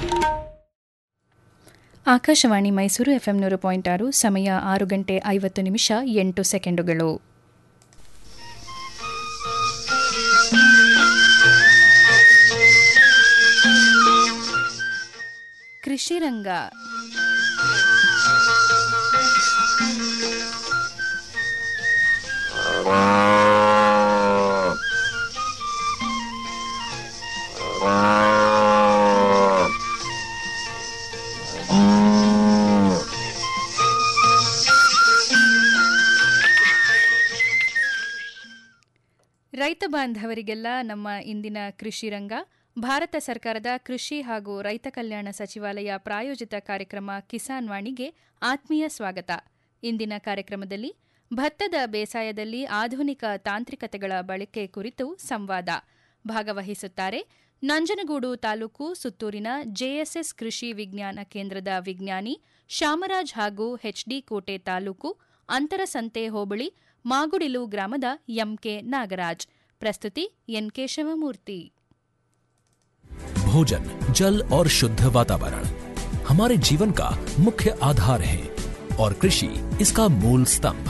Akashvani Mysuru FM ನೂರು point ಆರು ಸಮಯ ಆರು ಗಂಟೆ ಐವತ್ತು ನಿಮಿಷ ಎಂಟು ಸೆಕೆಂಡುಗಳು ಕೃಷಿ ರಂಗ ರೈತ ಬಾಂಧವರಿಗೆಲ್ಲ ನಮ್ಮ ಇಂದಿನ ಕೃಷಿ ರಂಗ ಭಾರತ ಸರ್ಕಾರದ ಕೃಷಿ ಹಾಗೂ ರೈತ ಕಲ್ಯಾಣ ಸಚಿವಾಲಯ ಪ್ರಾಯೋಜಿತ ಕಾರ್ಯಕ್ರಮ ಕಿಸಾನ್ ವಾಣಿಗೆ ಆತ್ಮೀಯ ಸ್ವಾಗತ ಇಂದಿನ ಕಾರ್ಯಕ್ರಮದಲ್ಲಿ ಭತ್ತದ ಬೇಸಾಯದಲ್ಲಿ ಆಧುನಿಕ ತಾಂತ್ರಿಕತೆಗಳ ಬಳಕೆ ಕುರಿತು ಸಂವಾದ ಭಾಗವಹಿಸುತ್ತಾರೆ ನಂಜನಗೂಡು ತಾಲೂಕು ಸುತ್ತೂರಿನ ಜೆಎಸ್ಎಸ್ ಕೃಷಿ ವಿಜ್ಞಾನ ಕೇಂದ್ರದ ವಿಜ್ಞಾನಿ ಶಾಮರಾಜ್ ಹಾಗೂ ಎಚ್ಡಿ ಕೋಟೆ ತಾಲೂಕು ಅಂತರಸಂತೆ ಹೋಬಳಿ ಮಾಗುಡಿಲು ಗ್ರಾಮದ ಎಂಕೆ ನಾಗರಾಜ್ ಪ್ರಸ್ತುತಿ ಎನ್ ಕೇಶವಮೂರ್ತಿ भोजन जल और शुद्ध वातावरण हमारे जीवन का मुख्य आधार है और कृषि इसका मूल स्तंभ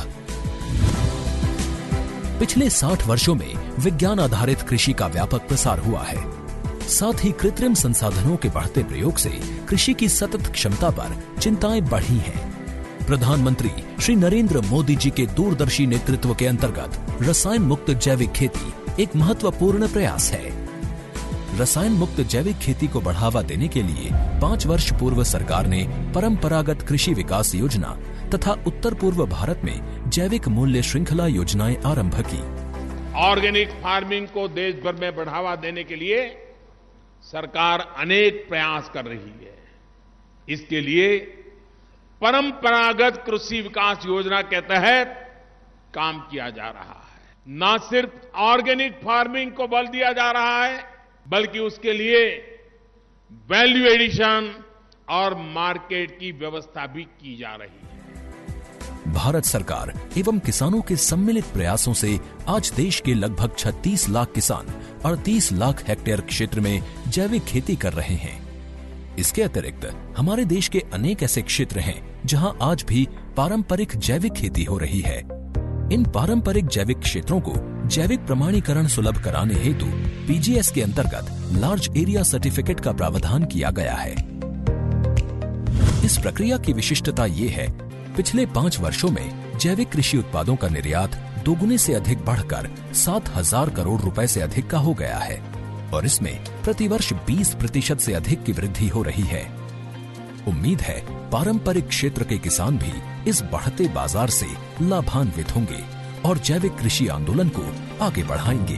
पिछले 60 वर्षों में विज्ञान आधारित कृषि का व्यापक प्रसार हुआ है साथ ही कृत्रिम संसाधनों के बढ़ते प्रयोग से कृषि की सतत क्षमता पर चिंताएं बढ़ी हैं प्रधानमंत्री श्री नरेंद्र मोदी जी के दूरदर्शी नेतृत्व के अंतर्गत रसायन मुक्त जैविक खेती एक महत्वपूर्ण प्रयास है रसायन मुक्त जैविक खेती को बढ़ावा देने के लिए पाँच वर्ष पूर्व सरकार ने परंपरागत कृषि विकास योजना तथा उत्तर पूर्व भारत में जैविक मूल्य श्रृंखला योजनाएं आरंभ की ऑर्गेनिक फार्मिंग को देश भर में बढ़ावा देने के लिए सरकार अनेक प्रयास कर रही है इसके लिए परंपरागत कृषि विकास योजना के तहत काम किया जा रहा है न सिर्फ ऑर्गेनिक फार्मिंग को बल दिया जा रहा है बल्कि उसके लिए वैल्यू एडिशन और मार्केट की व्यवस्था भी की जा रही है भारत सरकार एवं किसानों के सम्मिलित प्रयासों से आज देश के लगभग 36 लाख किसान 38 लाख हेक्टेयर क्षेत्र में जैविक खेती कर रहे हैं इसके अतिरिक्त हमारे देश के अनेक ऐसे क्षेत्र हैं जहां आज भी पारंपरिक जैविक खेती हो रही है इन पारंपरिक जैविक क्षेत्रों को जैविक प्रमाणीकरण सुलभ कराने हेतु पीजीएस के अंतर्गत लार्ज एरिया सर्टिफिकेट का प्रावधान किया गया है इस प्रक्रिया की विशिष्टता ये है पिछले पाँच वर्षों में जैविक कृषि उत्पादों का निर्यात दोगुने से अधिक बढ़कर सात हजार करोड़ रुपए से अधिक का हो गया है और इसमें प्रतिवर्ष 20 प्रतिशत से अधिक की वृद्धि हो रही है उम्मीद है पारंपरिक क्षेत्र के किसान भी इस बढ़ते बाजार से लाभान्वित होंगे और जैविक कृषि आंदोलन को आगे बढ़ाएंगे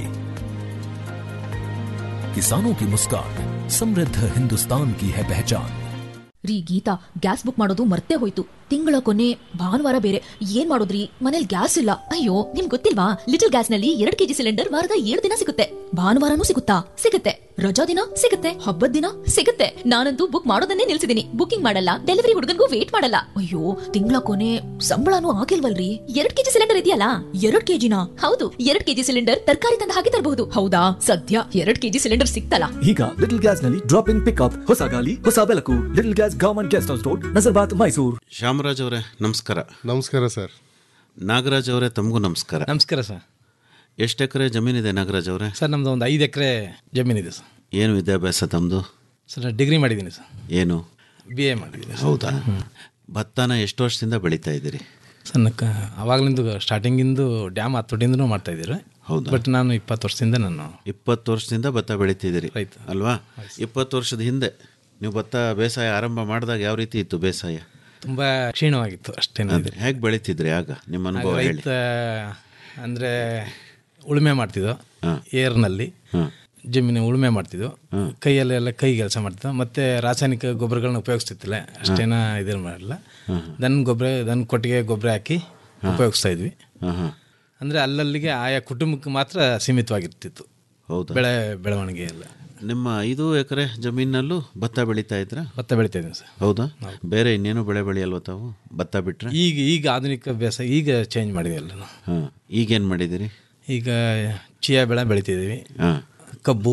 किसानों की मुस्कान समृद्ध हिंदुस्तान की है पहचान ರೀ ಗೀತಾ ಗ್ಯಾಸ್ ಬುಕ್ ಮಾಡೋದು ಮರ್ತೇ ಹೋಯ್ತು ತಿಂಗಳ ಕೊನೆ ಭಾನುವಾರ ಬೇರೆ ಏನ್ ಮಾಡೋದ್ರಿ ಮನೇಲಿ ಗ್ಯಾಸ್ ಇಲ್ಲ ಅಯ್ಯೋ ನಿಮ್ ಗೊತ್ತಿಲ್ವಾ ಲಿಟಲ್ ಗ್ಯಾಸ್ ನಲ್ಲಿ ಎರಡ್ ಕೆಜಿ ಸಿಲಿಂಡರ್ ವಾರದ ಏಳು ದಿನ ಸಿಗುತ್ತೆ ಭಾನುವಾರನೂ ಸಿಗುತ್ತಾ ಸಿಗುತ್ತೆ ರಜಾ ದಿನ ಸಿಗುತ್ತೆ ಹಬ್ಬದ ದಿನ ಸಿಗುತ್ತೆ ನಾನಂತೂ ಬುಕ್ ಮಾಡೋದನ್ನೇ ನಿಲ್ಸಿದೀನಿ ಬುಕಿಂಗ್ ಮಾಡಲ್ಲ ಡೆಲಿವರಿ ಹುಡುಗನ್ಗೂ ವೇಟ್ ಮಾಡಲ್ಲ ಅಯ್ಯೋ ತಿಂಗಳ ಕೊನೆ ಸಂಬಳನೂ ಆಗಿಲ್ವಲ್ರಿ ಎರಡ್ ಕೆಜಿ ಸಿಲಿಂಡರ್ ಇದೆಯಲ್ಲ ಎರಡ್ ಕೆಜಿನ ಹೌದು ಎರಡ್ ಕೆಜಿ ಸಿಲಿಂಡರ್ ತರಕಾರಿ ತಂದು ಹಾಕಿ ತರಬಹುದು ಹೌದಾ ಸದ್ಯ ಎರಡ್ ಕೆಜಿ ಸಿಲಿಂಡರ್ ಸಿಕ್ತಲ್ಲ ಈಗ ಲಿಟಲ್ ಗ್ಯಾಸ್ ನಲ್ಲಿ ಡ್ರಾಪ್ ಇನ್ ಪಿಕ್ಅಪ್ ಹೊಸ ಗಾಲಿ ಹೊಸ ಬೆಳಕು little gas government guest house road Nazarbad Mysuru Shamaraj ಅವರೇ ನಮಸ್ಕಾರ ನಮಸ್ಕಾರ ಸರ್ ನಾಗರಾಜ್ ಅವರೇ ತಮಗೂ ನಮಸ್ಕಾರ ನಮಸ್ಕಾರ ಸರ್ ಎಷ್ಟು ಎಕರೆ ಜಮೀನಿದೆ ನಾಗರಾಜ್ ಅವರೇ ಸರ್ ನಮ್ದು ಒಂದು ಐದು ಎಕರೆ ಜಮೀನಿದೆ ಸರ್ ಏನು ವಿದ್ಯಾಭ್ಯಾಸ ತಮ್ಮದು ಸರ್ ಡಿಗ್ರಿ ಮಾಡಿದ್ದೀನಿ ಸರ್ ಏನು ಬಿ ಎ ಮಾಡಿದ್ದೀನಿ ಸರ್. ಹೌದಾ ಭತ್ತನ ಎಷ್ಟು ವರ್ಷದಿಂದ ಬೆಳೀತಾ ಇದ್ದೀರಿ ಸರ್ ನಕ್ಕ ಅವಾಗಲಿಂದ ಸ್ಟಾರ್ಟಿಂಗಿಂದು ಡ್ಯಾಮ್ ಹತ್ತೊಟ್ಟಿಂದನೂ ಮಾಡ್ತಾ ಇದ್ದೀರಿ ಹೌದಾ? ಬಟ್ ನಾನು ಇಪ್ಪತ್ತು ವರ್ಷದಿಂದ ನಾನು ಇಪ್ಪತ್ತು ವರ್ಷದಿಂದ ಭತ್ತ ಬೆಳೀತಿದ್ದೀರಿ ರೈತ. ಅಲ್ವಾ ಇಪ್ಪತ್ತು ವರ್ಷದ ಹಿಂದೆ ನೀವು ಭತ್ತ ಬೇಸಾಯ ಆರಂಭ ಮಾಡಿದಾಗ ಯಾವ ರೀತಿ ಇತ್ತು ಬೇಸಾಯ ತುಂಬ ಕ್ಷೀಣವಾಗಿತ್ತು ಅಷ್ಟೇನು ಅದೇ ಹೇಗೆ ಬೆಳೀತಿದ್ರಿ ಆಗ ನಿಮ್ಮ ಅನುಭವ ಹೇಳಿ ರೈತ ಅಂದರೆ ಉಳುಮೆ ಮಾಡ್ತಿದ್ದೋ ಏರ್ನಲ್ಲಿ ಜಮೀನು ಉಳುಮೆ ಮಾಡ್ತಿದ್ವು ಕೈಯಲ್ಲೆಲ್ಲ ಕೈ ಕೆಲಸ ಮಾಡ್ತಿದ್ದೋ ಮತ್ತೆ ರಾಸಾಯನಿಕ ಗೊಬ್ಬರಗಳನ್ನ ಉಪಯೋಗಿಸ್ತಿತ್ತಿಲ್ಲ ಅಷ್ಟೇನ ಇದೇನು ಮಾಡಲಿಲ್ಲ ದನ ಗೊಬ್ಬರ ದನ ಕೊಟ್ಟಿಗೆ ಗೊಬ್ಬರ ಹಾಕಿ ಉಪಯೋಗಿಸ್ತಾ ಇದ್ವಿ ಹಾಂ ಹಾಂ ಅಂದರೆ ಅಲ್ಲಲ್ಲಿಗೆ ಆಯಾ ಕುಟುಂಬಕ್ಕೆ ಮಾತ್ರ ಸೀಮಿತವಾಗಿರ್ತಿತ್ತು ಹೌದಾ ಬೆಳೆ ಬೆಳವಣಿಗೆ ಎಲ್ಲ ನಿಮ್ಮ ಐದು ಎಕರೆ ಜಮೀನಲ್ಲೂ ಭತ್ತ ಬೆಳೀತಾ ಇದ್ರಾ ಭತ್ತ ಬೆಳಿತಾ ಇದ್ದೀನಿ ಸರ್ ಹೌದಾ ಬೇರೆ ಇನ್ನೇನು ಬೆಳೆ ಬೆಳೆಯಲ್ವ ತಾವು ಭತ್ತ ಬಿಟ್ರೆ ಈಗ ಈಗ ಆಧುನಿಕ ಬೇಸಾಯ ಈಗ ಚೇಂಜ್ ಮಾಡಿದ್ವಿ ಎಲ್ಲ ನಾವು. ಹಾಂ ಈಗೇನು ಮಾಡಿದ್ದೀರಿ ಈಗ ಚಿಯಾ ಬೆಳೆ ಬೆಳಿತಿದ್ದೀವಿ ಹಾಂ ಕಬ್ಬು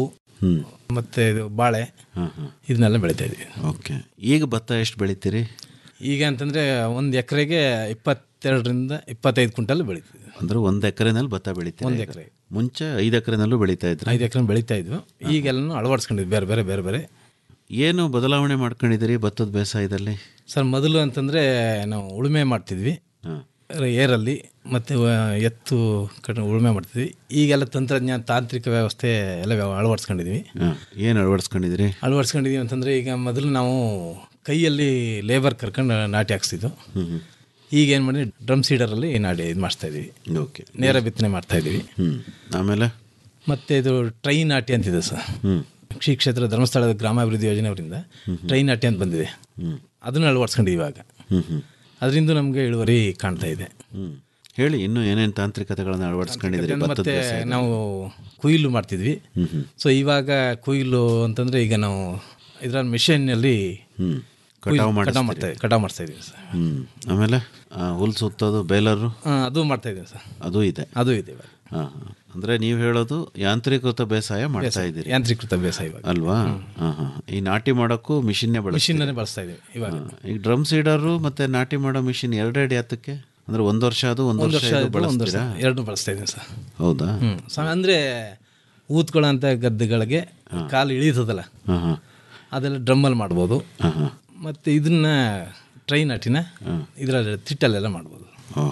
ಮತ್ತು ಇದು ಬಾಳೆ ಇದನ್ನೆಲ್ಲ ಬೆಳೀತಾ ಇದ್ವಿ ಓಕೆ ಈಗ ಭತ್ತ ಎಷ್ಟು ಬೆಳಿತೀರಿ ಈಗ ಅಂತಂದರೆ ಒಂದು ಎಕರೆಗೆ ಇಪ್ಪತ್ತೆರಡರಿಂದ ಇಪ್ಪತ್ತೈದು ಕ್ವಿಂಟಲ್ ಬೆಳಿತೀವಿ ಅಂದ್ರೆ ಒಂದು ಎಕರೆನಲ್ಲಿ ಭತ್ತ ಬೆಳಿತೀರಿ ಒಂದ್ ಈಗ? ಎಕರೆ. ಮುಂಚೆ ಐದು ಎಕರೆನಲ್ಲೂ ಬೆಳೀತಾ ಇದ್ರು ಐದು ಎಕರೆ ಬೆಳೀತಾ ಇದ್ವು ಈಗೆಲ್ಲನೂ ಅಳವಡಿಸ್ಕೊಂಡಿದ್ವಿ ಬೇರೆ ಬೇರೆ ಬೇರೆ ಬೇರೆ ಏನು ಬದಲಾವಣೆ ಮಾಡ್ಕೊಂಡಿದ್ದೀರಿ ಭತ್ತದ ಬೇಸಾಯದಲ್ಲಿ ಸರ್ ಮೊದಲು ಅಂತಂದರೆ ನಾವು ಉಳುಮೆ ಮಾಡ್ತಿದ್ವಿ ಏರಲ್ಲಿ ಮತ್ತು ಎತ್ತು ಕಟ್ ಉಳುಮೆ ಮಾಡ್ತಿದ್ವಿ ಈಗೆಲ್ಲ ತಂತ್ರಜ್ಞಾನ ತಾಂತ್ರಿಕ ವ್ಯವಸ್ಥೆ ಎಲ್ಲ ವ್ಯವ- ಅಳವಡಿಸ್ಕೊಂಡಿದ್ವಿ ಏನು ಅಳವಡಿಸ್ಕೊಂಡಿದ್ದೀರಿ ಅಳವಡಿಸ್ಕೊಂಡಿದ್ದೀವಿ ಅಂತಂದರೆ ಈಗ ಮೊದಲು ನಾವು ಕೈಯಲ್ಲಿ ಲೇಬರ್ ಕರ್ಕೊಂಡು ನಾಟಿ ಹಾಕ್ಸ್ತಿದ್ದು ಈಗ ಏನು ಮಾಡಿ ಡ್ರಮ್ ಸೀಡರಲ್ಲಿ ನಾಟಿ ಇದು ಮಾಡಿಸ್ತಾ ಇದ್ದೀವಿ ಓಕೆ ನೇರ ಬಿತ್ತನೆ ಮಾಡ್ತಾ ಇದ್ದೀವಿ ಹ್ಞೂ ಆಮೇಲೆ ಮತ್ತು ಇದು ಟ್ರೈ ನಾಟಿ ಅಂತಿದೆ ಸರ್ ಕೃಷಿ ಕ್ಷೇತ್ರ ಧರ್ಮಸ್ಥಳದ ಗ್ರಾಮಾಭಿವೃದ್ಧಿ ಯೋಜನೆ ಅವರಿಂದ ಟ್ರೈ ನಾಟಿ ಅಂತ ಬಂದಿದೆ ಅದನ್ನು ಅಳವಡಿಸ್ಕೊಂಡಿದ್ದೀವಿ ಇವಾಗ ಅದರಿಂದ ನಮಗೆ ಇಳುವರಿ ಕಾಣ್ತಾ ಇದೆ ಹ್ಞೂ ಹೇಳಿ ಇನ್ನೂ ಏನೇನು ತಾಂತ್ರಿಕತೆಗಳನ್ನು ಅಳವಡಿಸ್ಕೊಂಡಿದ್ದೀರಿ ಭತ್ತದ ಮತ್ತೆ ಬೇಸಾಯದಲ್ಲಿ? ನಾವು ಕುಯ್ಲು ಮಾಡ್ತಿದ್ವಿ ಸೊ ಇವಾಗ ಕುಯ್ಲು ಅಂತಂದರೆ ಈಗ ನಾವು ಇದರ ಮಿಷನ್ನಲ್ಲಿ ಕಟಾವು ಕಟಾವು ಮಾಡಿಸ್ತೀರಿ? ಮಾಡ್ತಾ ಕಟಾವು ಮಾಡ್ತಾ ಇದ್ದೀವಿ ಸರ್ ಹ್ಞೂ ಆಮೇಲೆ ಆ, ಹುಲ್ ಸುತ್ತೋದು ಬೇಲರು ಹಾಂ ಅದು ಮಾಡ್ತಾ ಇದ್ದೀವಿ ಸರ್ ಅದು ಇದೆ ಅದು ಇದೆ ಇವಾಗ ಹಾಂ ಅಂದರೆ ನೀವು ಹೇಳೋದು ಯಾಂತ್ರೀಕೃತ ಬೇಸಾಯ ಮಾಡ್ತಾ ಇದ್ದೀರಿ ಯಾಂತ್ರೀಕೃತ ಬೇಸಾಯ ಇವಾಗ ಅಲ್ವಾ ಹಾಂ ಹಾಂ ಈ ನಾಟಿ ಮಾಡೋಕ್ಕೂ ಮಿಷನ್ನೇ ಬಳಸ್ತೀರಿ ಮಿಷಿನನ್ನೇ ಬಳಸ್ತಾ ಇದ್ದೀವಿ ಇವಾಗ ಹಾ. ಈಗ ಡ್ರಮ್ ಸೀಡರು ಮತ್ತೆ ನಾಟಿ ಮಾಡೋ ಮಿಷಿನ್ ಎರಡೆರಡು ಯಾತಕ್ಕೆ ಅಂದ್ರೆ ಒಂದು ವರ್ಷ ಅದು ಒಂದು ಒಂದು ವರ್ಷ ವರ್ಷ ಇದು ಇದ್ದು ಒಂದು ವರ್ಷ ಬಳಸ್ತೀರಾ ಎರಡು ಬಳಸ್ತಾ ಇದ್ದೀವಿ ಸರ್ ಹೌದಾ ಹ್ಞೂ ಸ ಅಂದರೆ ಊತ್ಕೊಳ್ಳೋಂಥ ಗದ್ದೆಗಳಿಗೆ ಕಾಲು ಇಳೀತದಲ್ಲ ಹಾಂ ಹಾಂ ಅದೆಲ್ಲ ಡ್ರಮ್ಮಲ್ಲಿ ಮಾಡ್ಬೋದು ಮತ್ತು ಇದನ್ನ ಟ್ರೈ ನಾಟಿನ ಇದರಲ್ಲಿ ತಿಟ್ಟಲ್ಲೆಲ್ಲ ಮಾಡ್ಬೋದು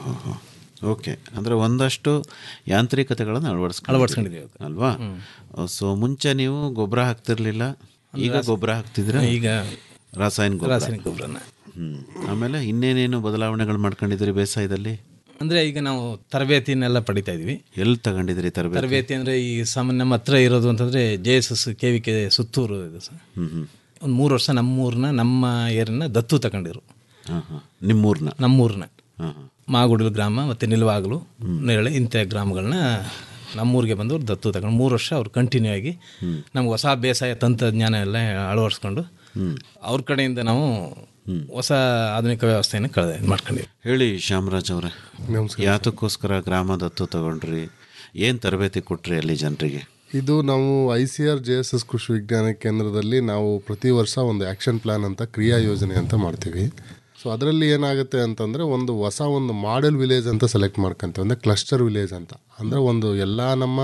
ಓಕೆ ಅಂದರೆ ಒಂದಷ್ಟು ಯಾಂತ್ರಿಕತೆಗಳನ್ನು ಅಳವಡಿಸ್ಕೊಂಡು ಅಳವಡಿಸ್ಕೊಂಡಿದ್ದೀವಿ ಇವಾಗ. ಅಲ್ವಾ ಸೊ ಮುಂಚೆ ನೀವು ಗೊಬ್ಬರ ಹಾಕ್ತಿರ್ಲಿಲ್ಲ ಈಗ ಗೊಬ್ಬರ ಹಾಕ್ತಿದ್ರೆ ಈಗ ರಾಸಾಯನಿಕ ಗೊಬ್ಬರ ರಾಸಾಯನಿಕ ಗೊಬ್ಬರನ ಹ್ಞೂ ಆಮೇಲೆ ಇನ್ನೇನೇನು ಬದಲಾವಣೆಗಳು ಮಾಡ್ಕೊಂಡಿದ್ದೀರಿ ಬೇಸಾಯದಲ್ಲಿ ಅಂದರೆ ಈಗ ನಾವು ತರಬೇತಿನೆಲ್ಲ ಪಡಿತಾ ಇದ್ವಿ ಎಲ್ಲಿ ತಗೊಂಡಿದ್ದೀರಿ ತರಬೇತಿ ತರಬೇತಿ ಅಂದರೆ ಈ ಸಾಮಾನ್ಯ ನಮ್ಮ ಹತ್ರ ಇರೋದು ಅಂತಂದರೆ J S S K V K Suttur ಇದೆ ಸರ್ ಹ್ಞೂ ಹ್ಞೂ ಒಂದು ಮೂರು ವರ್ಷ ನಮ್ಮೂರನ್ನ ನಮ್ಮ ಏರನ್ನ ದತ್ತು ತಗೊಂಡಿರು ಹಾಂ ಹಾಂ ನಿಮ್ಮೂರನ್ನ ನಮ್ಮೂರನ್ನ ಹಾಂ ಹಾಂ ಮಾಗುಡಿಲು ಗ್ರಾಮ ಮತ್ತು ನಿಲುವಾಗಲು ನೇರಳೆ ಇಂಥ ಗ್ರಾಮಗಳನ್ನ ನಮ್ಮೂರಿಗೆ ಬಂದವರು ದತ್ತು ತಗೊಂಡು ಮೂರು ವರ್ಷ ಅವ್ರು ಕಂಟಿನ್ಯೂ ಆಗಿ ನಮ್ಗೆ ಹೊಸ ಬೇಸಾಯ ತಂತ್ರಜ್ಞಾನ ಎಲ್ಲ ಅಳವಡಿಸ್ಕೊಂಡು ಅವ್ರ ಕಡೆಯಿಂದ ನಾವು ಹೊಸ ಆಧುನಿಕ ವ್ಯವಸ್ಥೆಯನ್ನು ಕಳೆದ ಮಾಡ್ಕೊಂಡಿವಿ ಹೇಳಿ ಶ್ಯಾಮರಾಜ್ ಅವರೇ ಯಾತಕ್ಕೋಸ್ಕರ ಗ್ರಾಮ ದತ್ತು ತಗೊಂಡ್ರಿ ಏನು ತರಬೇತಿ ಕೊಟ್ರಿ ಅಲ್ಲಿ ಜನರಿಗೆ ಇದು ನಾವು I C A R S S ಕೃಷಿ ವಿಜ್ಞಾನ ಕೇಂದ್ರದಲ್ಲಿ ನಾವು ಪ್ರತಿ ವರ್ಷ ಒಂದು ಆ್ಯಕ್ಷನ್ ಪ್ಲಾನ್ ಅಂತ ಕ್ರಿಯಾ ಯೋಜನೆ ಅಂತ ಮಾಡ್ತೀವಿ ಸೊ ಅದರಲ್ಲಿ ಏನಾಗುತ್ತೆ ಅಂತಂದರೆ ಒಂದು ಹೊಸ ಒಂದು ಮಾಡೆಲ್ ವಿಲೇಜ್ ಅಂತ ಸೆಲೆಕ್ಟ್ ಮಾಡ್ಕೊಂತೀವಿ ಅಂದರೆ ಕ್ಲಸ್ಟರ್ ವಿಲೇಜ್ ಅಂತ ಅಂದರೆ ಒಂದು ಎಲ್ಲ ನಮ್ಮ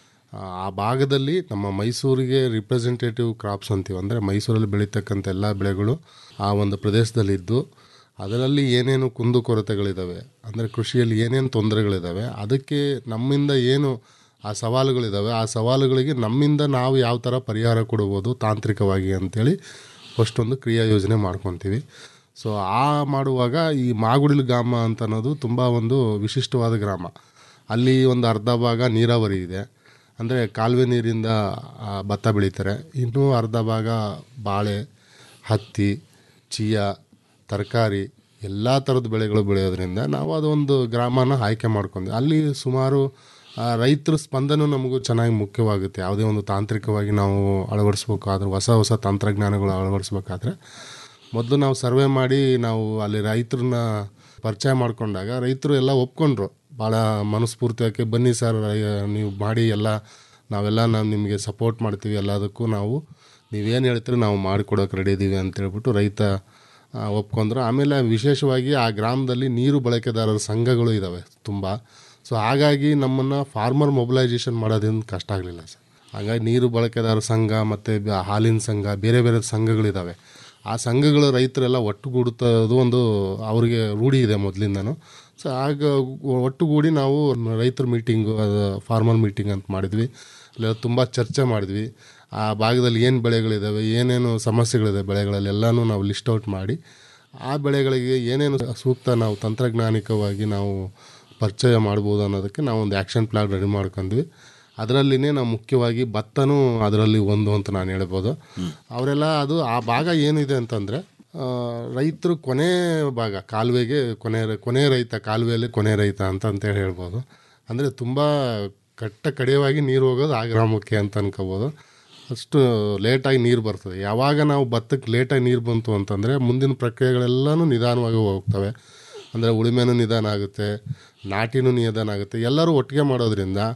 ಆ ಭಾಗದಲ್ಲಿ ನಮ್ಮ ಮೈಸೂರಿಗೆ ರಿಪ್ರೆಸೆಂಟೇಟಿವ್ ಕ್ರಾಪ್ಸ್ ಅಂತೀವಿ ಅಂದರೆ ಮೈಸೂರಲ್ಲಿ ಬೆಳೀತಕ್ಕಂಥ ಎಲ್ಲ ಬೆಳೆಗಳು ಆ ಒಂದು ಪ್ರದೇಶದಲ್ಲಿದ್ದು ಅದರಲ್ಲಿ ಏನೇನು ಕುಂದುಕೊರತೆಗಳಿದ್ದಾವೆ ಅಂದರೆ ಕೃಷಿಯಲ್ಲಿ ಏನೇನು ತೊಂದರೆಗಳಿದ್ದಾವೆ ಅದಕ್ಕೆ ನಮ್ಮಿಂದ ಏನು ಆ ಸವಾಲುಗಳಿದ್ದಾವೆ ಆ ಸವಾಲುಗಳಿಗೆ ನಮ್ಮಿಂದ ನಾವು ಯಾವ ಥರ ಪರಿಹಾರ ಕೊಡ್ಬೋದು ತಾಂತ್ರಿಕವಾಗಿ ಅಂಥೇಳಿ ಫಸ್ಟ್ ಒಂದು ಕ್ರಿಯಾ ಯೋಜನೆ ಮಾಡ್ಕೊತೀವಿ ಸೊ ಆ ಮಾಡುವಾಗ ಈ ಮಾಗುಡಿಲು ಗ್ರಾಮ ಅಂತ ಅನ್ನೋದು ತುಂಬ ಒಂದು ವಿಶಿಷ್ಟವಾದ ಗ್ರಾಮ ಅಲ್ಲಿ ಒಂದು ಅರ್ಧ ಭಾಗ ನೀರಾವರಿ ಇದೆ ಅಂದರೆ ಕಾಲುವೆ ನೀರಿಂದ ಆ, ಭತ್ತ ಬೆಳೀತಾರೆ ಇನ್ನೂ ಅರ್ಧ ಭಾಗ ಬಾಳೆ ಹತ್ತಿ ಚೀಯಾ ತರಕಾರಿ ಎಲ್ಲ ಥರದ ಬೆಳೆಗಳು ಬೆಳೆಯೋದ್ರಿಂದ ನಾವು ಅದೊಂದು ಗ್ರಾಮನ ಆಯ್ಕೆ ಮಾಡ್ಕೊಂಡ್ವಿ ಅಲ್ಲಿ ಸುಮಾರು ಆ, ರೈತರ ಸ್ಪಂದನೂ ನಮಗೂ ಚೆನ್ನಾಗಿ ಮುಖ್ಯವಾಗುತ್ತೆ ಯಾವುದೇ ಒಂದು ತಾಂತ್ರಿಕವಾಗಿ ನಾವು ಅಳವಡಿಸ್ಬೇಕಾದ್ರೆ ಹೊಸ ಹೊಸ ತಂತ್ರಜ್ಞಾನಗಳು ಅಳವಡಿಸ್ಬೇಕಾದ್ರೆ ಮೊದಲು ನಾವು ಸರ್ವೆ ಮಾಡಿ ನಾವು ಅಲ್ಲಿ ರೈತರನ್ನ ಪರಿಚಯ ಮಾಡ್ಕೊಂಡಾಗ ರೈತರು ಎಲ್ಲ ಒಪ್ಕೊಂಡ್ರು ಭಾಳ ಮನಸ್ಫೂರ್ತಿಯಾಗಿ ಬನ್ನಿ ಸರ್ ನೀವು ಮಾಡಿ ಎಲ್ಲ ನಾವೆಲ್ಲ ನಾವು ನಿಮಗೆ ಸಪೋರ್ಟ್ ಮಾಡ್ತೀವಿ ಎಲ್ಲದಕ್ಕೂ ನಾವು ನೀವೇನು ಹೇಳ್ತೀರಿ ನಾವು ಮಾಡಿಕೊಡೋಕೆ ರೆಡಿ ಇದ್ದೀವಿ ಅಂತೇಳ್ಬಿಟ್ಟು ರೈತ ಆ, ಒಪ್ಕೊಂಡ್ರು ಆಮೇಲೆ ವಿಶೇಷವಾಗಿ ಆ ಗ್ರಾಮದಲ್ಲಿ ನೀರು ಬಳಕೆದಾರರ ಸಂಘಗಳು ಇದ್ದಾವೆ ತುಂಬ ಸೊ ಹಾಗಾಗಿ ನಮ್ಮನ್ನು ಫಾರ್ಮರ್ ಮೊಬಿಲೈಸೇಷನ್ ಮಾಡೋದ್ರಿಂದ ಕಷ್ಟ ಆಗಲಿಲ್ಲ ಸರ್ ಹಾಗಾಗಿ ನೀರು ಬಳಕೆದಾರ ಸಂಘ ಮತ್ತು ಹಾಲಿನ ಸಂಘ ಬೇರೆ ಬೇರೆ ಸಂಘಗಳಿದ್ದಾವೆ ಆ ಸಂಘಗಳು ರೈತರೆಲ್ಲ ಒಟ್ಟುಗೂಡುತ್ತದು ಒಂದು ಅವರಿಗೆ ರೂಢಿ ಇದೆ ಮೊದಲಿಂದನೂ ಸೊ ಆಗ ಒಟ್ಟುಗೂಡಿ ನಾವು ರೈತರ ಮೀಟಿಂಗು ಅದು ಫಾರ್ಮರ್ ಮೀಟಿಂಗ್ ಅಂತ ಮಾಡಿದ್ವಿ ಅಲ್ಲೆಲ್ಲ ತುಂಬ ಚರ್ಚೆ ಮಾಡಿದ್ವಿ ಆ ಭಾಗದಲ್ಲಿ ಏನು ಬೆಳೆಗಳಿದ್ದಾವೆ ಏನೇನು ಸಮಸ್ಯೆಗಳಿದೆ ಬೆಳೆಗಳಲ್ಲಿ ಎಲ್ಲನೂ ನಾವು ಲಿಸ್ಟ್ ಔಟ್ ಮಾಡಿ ಆ ಬೆಳೆಗಳಿಗೆ ಏನೇನು ಸೂಕ್ತ ನಾವು ತಂತ್ರಜ್ಞಾನಿಕವಾಗಿ ನಾವು ಪರಿಚಯ ಮಾಡ್ಬೋದು ಅನ್ನೋದಕ್ಕೆ ನಾವು ಒಂದು ಆ್ಯಕ್ಷನ್ ಪ್ಲಾನ್ ರೆಡಿ ಮಾಡ್ಕೊಂಡ್ವಿ ಅದರಲ್ಲಿನೇ ನಾವು ಮುಖ್ಯವಾಗಿ ಭತ್ತನೂ ಅದರಲ್ಲಿ ಒಂದು ಅಂತ ನಾನು ಹೇಳ್ಬೋದು ಅವರೆಲ್ಲ ಅದು ಆ ಭಾಗ ಏನಿದೆ ಅಂತಂದರೆ ರೈತರು ಕೊನೆ ಭಾಗ ಕಾಲುವೆಗೆ ಕೊನೆ ಕೊನೆ ರೈತ ಕಾಲುವೆಯಲ್ಲಿ ಕೊನೆ ರೈತ ಅಂತ ಅಂತೇಳಿ ಹೇಳ್ಬೋದು ಅಂದರೆ ತುಂಬ ಕಟ್ಟ ಕಡೆಯವಾಗಿ ನೀರು ಹೋಗೋದು ಆ ಗ್ರಾಮಕ್ಕೆ ಅಂತ ಅನ್ಕೋಬೋದು ಅಷ್ಟು ಲೇಟಾಗಿ ನೀರು ಬರ್ತದೆ ಯಾವಾಗ ನಾವು ಭತ್ತಕ್ಕೆ ಲೇಟಾಗಿ ನೀರು ಬಂತು ಅಂತಂದರೆ ಮುಂದಿನ ಪ್ರಕ್ರಿಯೆಗಳೆಲ್ಲನೂ ನಿಧಾನವಾಗಿ ಹೋಗ್ತವೆ ಅಂದರೆ ಉಳುಮೆನೂ ನಿಧಾನ ಆಗುತ್ತೆ ನಾಟಿನೂ ನಿಧಾನ ಆಗುತ್ತೆ ಎಲ್ಲರೂ ಒಟ್ಟಿಗೆ ಮಾಡೋದ್ರಿಂದ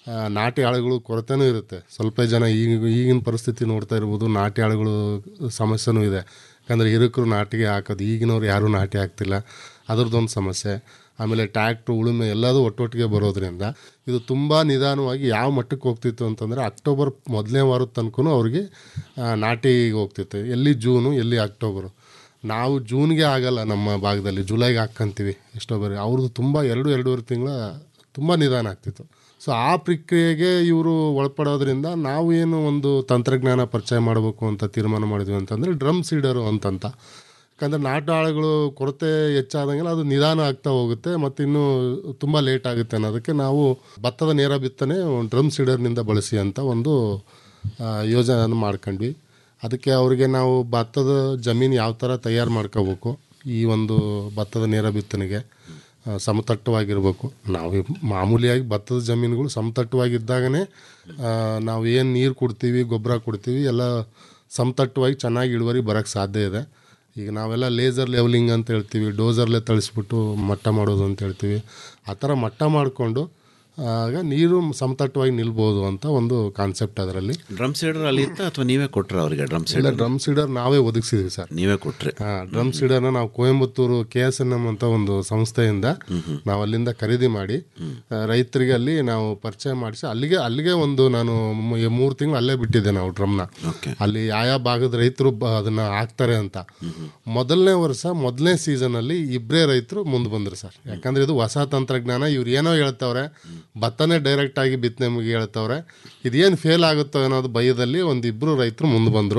ಆ, ನಾಟಿ ಆಳುಗಳು ಕೊರತೆನೂ ಇರುತ್ತೆ ಸ್ವಲ್ಪ ಜನ ಈಗ ಈಗಿನ ಪರಿಸ್ಥಿತಿ ನೋಡ್ತಾ ಇರ್ಬೋದು ನಾಟಿ ಆಳುಗಳು ಸಮಸ್ಯೆನೂ ಇದೆ ಯಾಕಂದರೆ ಹಿರಕರು ನಾಟಿಗೆ ಹಾಕೋದು ಈಗಿನವ್ರು ಯಾರೂ ನಾಟಿ ಹಾಕ್ತಿಲ್ಲ ಅದ್ರದ್ದೊಂದು ಸಮಸ್ಯೆ ಆಮೇಲೆ ಟ್ಯಾಕ್ಟ್ರು ಉಳುಮೆ ಎಲ್ಲದೂ ಒಟ್ಟೊಟ್ಟಿಗೆ ಬರೋದ್ರಿಂದ ಇದು ತುಂಬ ನಿಧಾನವಾಗಿ ಯಾವ ಮಟ್ಟಕ್ಕೆ ಹೋಗ್ತಿತ್ತು ಅಂತಂದರೆ ಅಕ್ಟೋಬರ್ ಮೊದಲನೇ ವಾರದ ತನಕ ಅವ್ರಿಗೆ ಆ, ನಾಟಿಗೆ ಹೋಗ್ತಿತ್ತು ಎಲ್ಲಿ ಜೂನು ಎಲ್ಲಿ ಅಕ್ಟೋಬರು ನಾವು ಜೂನ್ಗೆ ಆಗಲ್ಲ ನಮ್ಮ ಭಾಗದಲ್ಲಿ ಜುಲೈಗೆ ಹಾಕ್ಕಂತೀವಿ ಎಷ್ಟೋ ಬರೀ ಅವ್ರದ್ದು ತುಂಬ ಎರಡು ಎರಡೂವರೆ ತಿಂಗಳ ತುಂಬ ನಿಧಾನ ಆಗ್ತಿತ್ತು ಸೊ ಆ ಪ್ರಕ್ರಿಯೆಗೆ ಇವರು ಒಳಪಡೋದ್ರಿಂದ ನಾವು ಏನು ಒಂದು ತಂತ್ರಜ್ಞಾನ ಪರಿಚಯ ಮಾಡಬೇಕು ಅಂತ ತೀರ್ಮಾನ ಮಾಡಿದ್ವಿ ಅಂತಂದರೆ ಡ್ರಮ್ ಸೀಡರು ಅಂತಂತ ಯಾಕಂದರೆ ನಾಟು ಆಳುಗಳು ಕೊರತೆ ಹೆಚ್ಚಾದಂಗೆಲ್ಲ ಅದು ನಿಧಾನ ಆಗ್ತಾ ಹೋಗುತ್ತೆ ಮತ್ತು ಇನ್ನೂ ತುಂಬ ಲೇಟ್ ಆಗುತ್ತೆ ಅನ್ನೋದಕ್ಕೆ ನಾವು ಭತ್ತದ ನೇರ ಬಿತ್ತನೆ ಡ್ರಮ್ ಸೀಡರ್ನಿಂದ ಬಳಸಿ ಅಂತ ಒಂದು ಆ, ಯೋಜನೆ ಮಾಡ್ಕೊಂಡ್ವಿ ಅದಕ್ಕೆ ಅವರಿಗೆ ನಾವು ಭತ್ತದ ಜಮೀನು ಯಾವ ಥರ ತಯಾರು ಮಾಡ್ಕೋಬೇಕು ಈ ಒಂದು ಭತ್ತದ ನೇರ ಬಿತ್ತನೆಗೆ ಆ, ಸಮತಟ್ಟವಾಗಿರ್ಬೇಕು ನಾವು ಈ ಮಾಮೂಲಿಯಾಗಿ ಭತ್ತದ ಜಮೀನುಗಳು ಸಮತಟ್ಟವಾಗಿದ್ದಾಗನೇ ಆ, ನಾವು ಏನು ನೀರು ಕೊಡ್ತೀವಿ ಗೊಬ್ಬರ ಕೊಡ್ತೀವಿ ಎಲ್ಲ ಸಮತಟ್ಟವಾಗಿ ಚೆನ್ನಾಗಿ ಇಳುವರಿ ಬರೋಕ್ಕೆ ಸಾಧ್ಯ ಇದೆ ಈಗ ನಾವೆಲ್ಲ ಲೇಸರ್ ಲೆವೆಲಿಂಗ್ ಅಂತ ಹೇಳ್ತೀವಿ ಡೋಸರ್ಲೆ ತಳಿಸ್ಬಿಟ್ಟು ಮಟ್ಟ ಮಾಡೋದು ಅಂತ ಹೇಳ್ತೀವಿ ಆ ಥರ ಮಟ್ಟ ಮಾಡಿಕೊಂಡು ಆಗ ನೀರು ಸಮತಟ್ಟವಾಗಿ ನಿಲ್ಬೋದು ಅಂತ ಒಂದು ಕಾನ್ಸೆಪ್ಟ್ ಅದರಲ್ಲಿ ಡ್ರಮ್ ಸೀಡರ್ ಅಲ್ಲಿ ಇತ್ತ ಅಥವಾ ನೀವೇ ಕೊಟ್ರ ಅವರಿಗೆ ಡ್ರಮ್ ಇಲ್ಲ ಸೀಡರ್ ಡ್ರಮ್ ಸೀಡರ್ ನಾವೇ ಒದಗಿಸಿದ್ವಿ ಸರ್ ನೀವೇ ಕೊಟ್ರಿ ಡ್ರಮ್ ಸೀಡರ್ನ ನಾವು Coimbatore K S N M ಅಂತ ಒಂದು ಸಂಸ್ಥೆಯಿಂದ ನಾವು ಅಲ್ಲಿಂದ ಖರೀದಿ ಮಾಡಿ ಆ, ರೈತರಿಗೆ ಅಲ್ಲಿ ನಾವು ಪರಿಚಯ ಮಾಡಿಸಿ ಅಲ್ಲಿಗೆ ಅಲ್ಲಿಗೆ ಒಂದು ನಾನು ಮೂರು ತಿಂಗಳು ಅಲ್ಲೇ ಬಿಟ್ಟಿದ್ದೆ ನಾವು ಡ್ರಮ್ನ ಅಲ್ಲಿ ಯಾವ ಭಾಗದ ರೈತರು ಬ- ಅದನ್ನ ಹಾಕ್ತಾರೆ ಅಂತ ಮೊದಲನೇ ವರ್ಷ ಮೊದಲನೇ ಸೀಸನಲ್ಲಿ ಇಬ್ಬರೇ ರೈತರು ಮುಂದೆ ಬಂದರು ಸರ್ ಯಾಕಂದ್ರೆ ಇದು ಹೊಸ ತಂತ್ರಜ್ಞಾನ ಇವ್ರು ಏನೋ ಹೇಳ್ತವ್ರೆ ಭತ್ತನೇ ಡೈರೆಕ್ಟ್ ಆಗಿ ಬಿತ್ತನೆ ಮುಗಿ ಹೇಳ್ತವ್ರೆ ಇದೇನು ಫೇಲ್ ಆಗುತ್ತೋ ಅನ್ನೋದು ಭಯದಲ್ಲಿ ಒಂದಿಬ್ಬರು ರೈತರು ಮುಂದೆ ಬಂದರು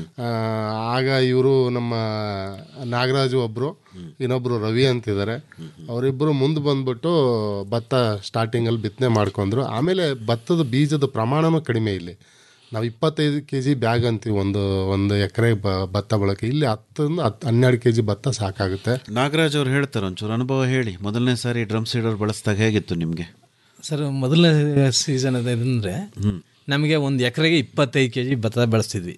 ಆಗ ಇವರು ನಮ್ಮ ನಾಗರಾಜು ಒಬ್ಬರು ಇನ್ನೊಬ್ರು ರವಿ ಅಂತಿದ್ದಾರೆ ಅವರಿಬ್ಬರು ಮುಂದೆ ಬಂದ್ಬಿಟ್ಟು ಭತ್ತ ಸ್ಟಾರ್ಟಿಂಗಲ್ಲಿ ಬಿತ್ತನೆ ಮಾಡ್ಕೊಂಡ್ರು ಆಮೇಲೆ ಭತ್ತದ ಬೀಜದ ಪ್ರಮಾಣನೂ ಕಡಿಮೆ ಇಲ್ಲಿ ನಾವು ಇಪ್ಪತ್ತೈದು ಕೆ ಜಿ ಬ್ಯಾಗ್ ಅಂತೀವಿ ಒಂದು ಒಂದು ಎಕರೆ ಭತ್ತ ಬಳಕೆ ಇಲ್ಲಿ ಹತ್ತರಿಂದ ಹತ್ತು ಹನ್ನೆರಡು ಕೆ ಜಿ ಭತ್ತ ಸಾಕಾಗುತ್ತೆ ನಾಗರಾಜ್ ಅವ್ರು ಹೇಳ್ತಾರೆ ಒಂಚೂರು ಅನುಭವ ಹೇಳಿ ಮೊದಲನೇ ಸಾರಿ ಡ್ರಮ್ ಸೀಡರ್ ಬಳಸಿದಾಗ ಹೇಗಿತ್ತು ನಿಮಗೆ ಸರ್ ಮೊದಲನೇ ಸೀಸನ್ ಅದಂದರೆ ನಮಗೆ ಒಂದು ಎಕರೆಗೆ ಇಪ್ಪತ್ತೈದು ಕೆ ಜಿ ಭತ್ತ ಬೆಳೆಸ್ತಿದ್ವಿ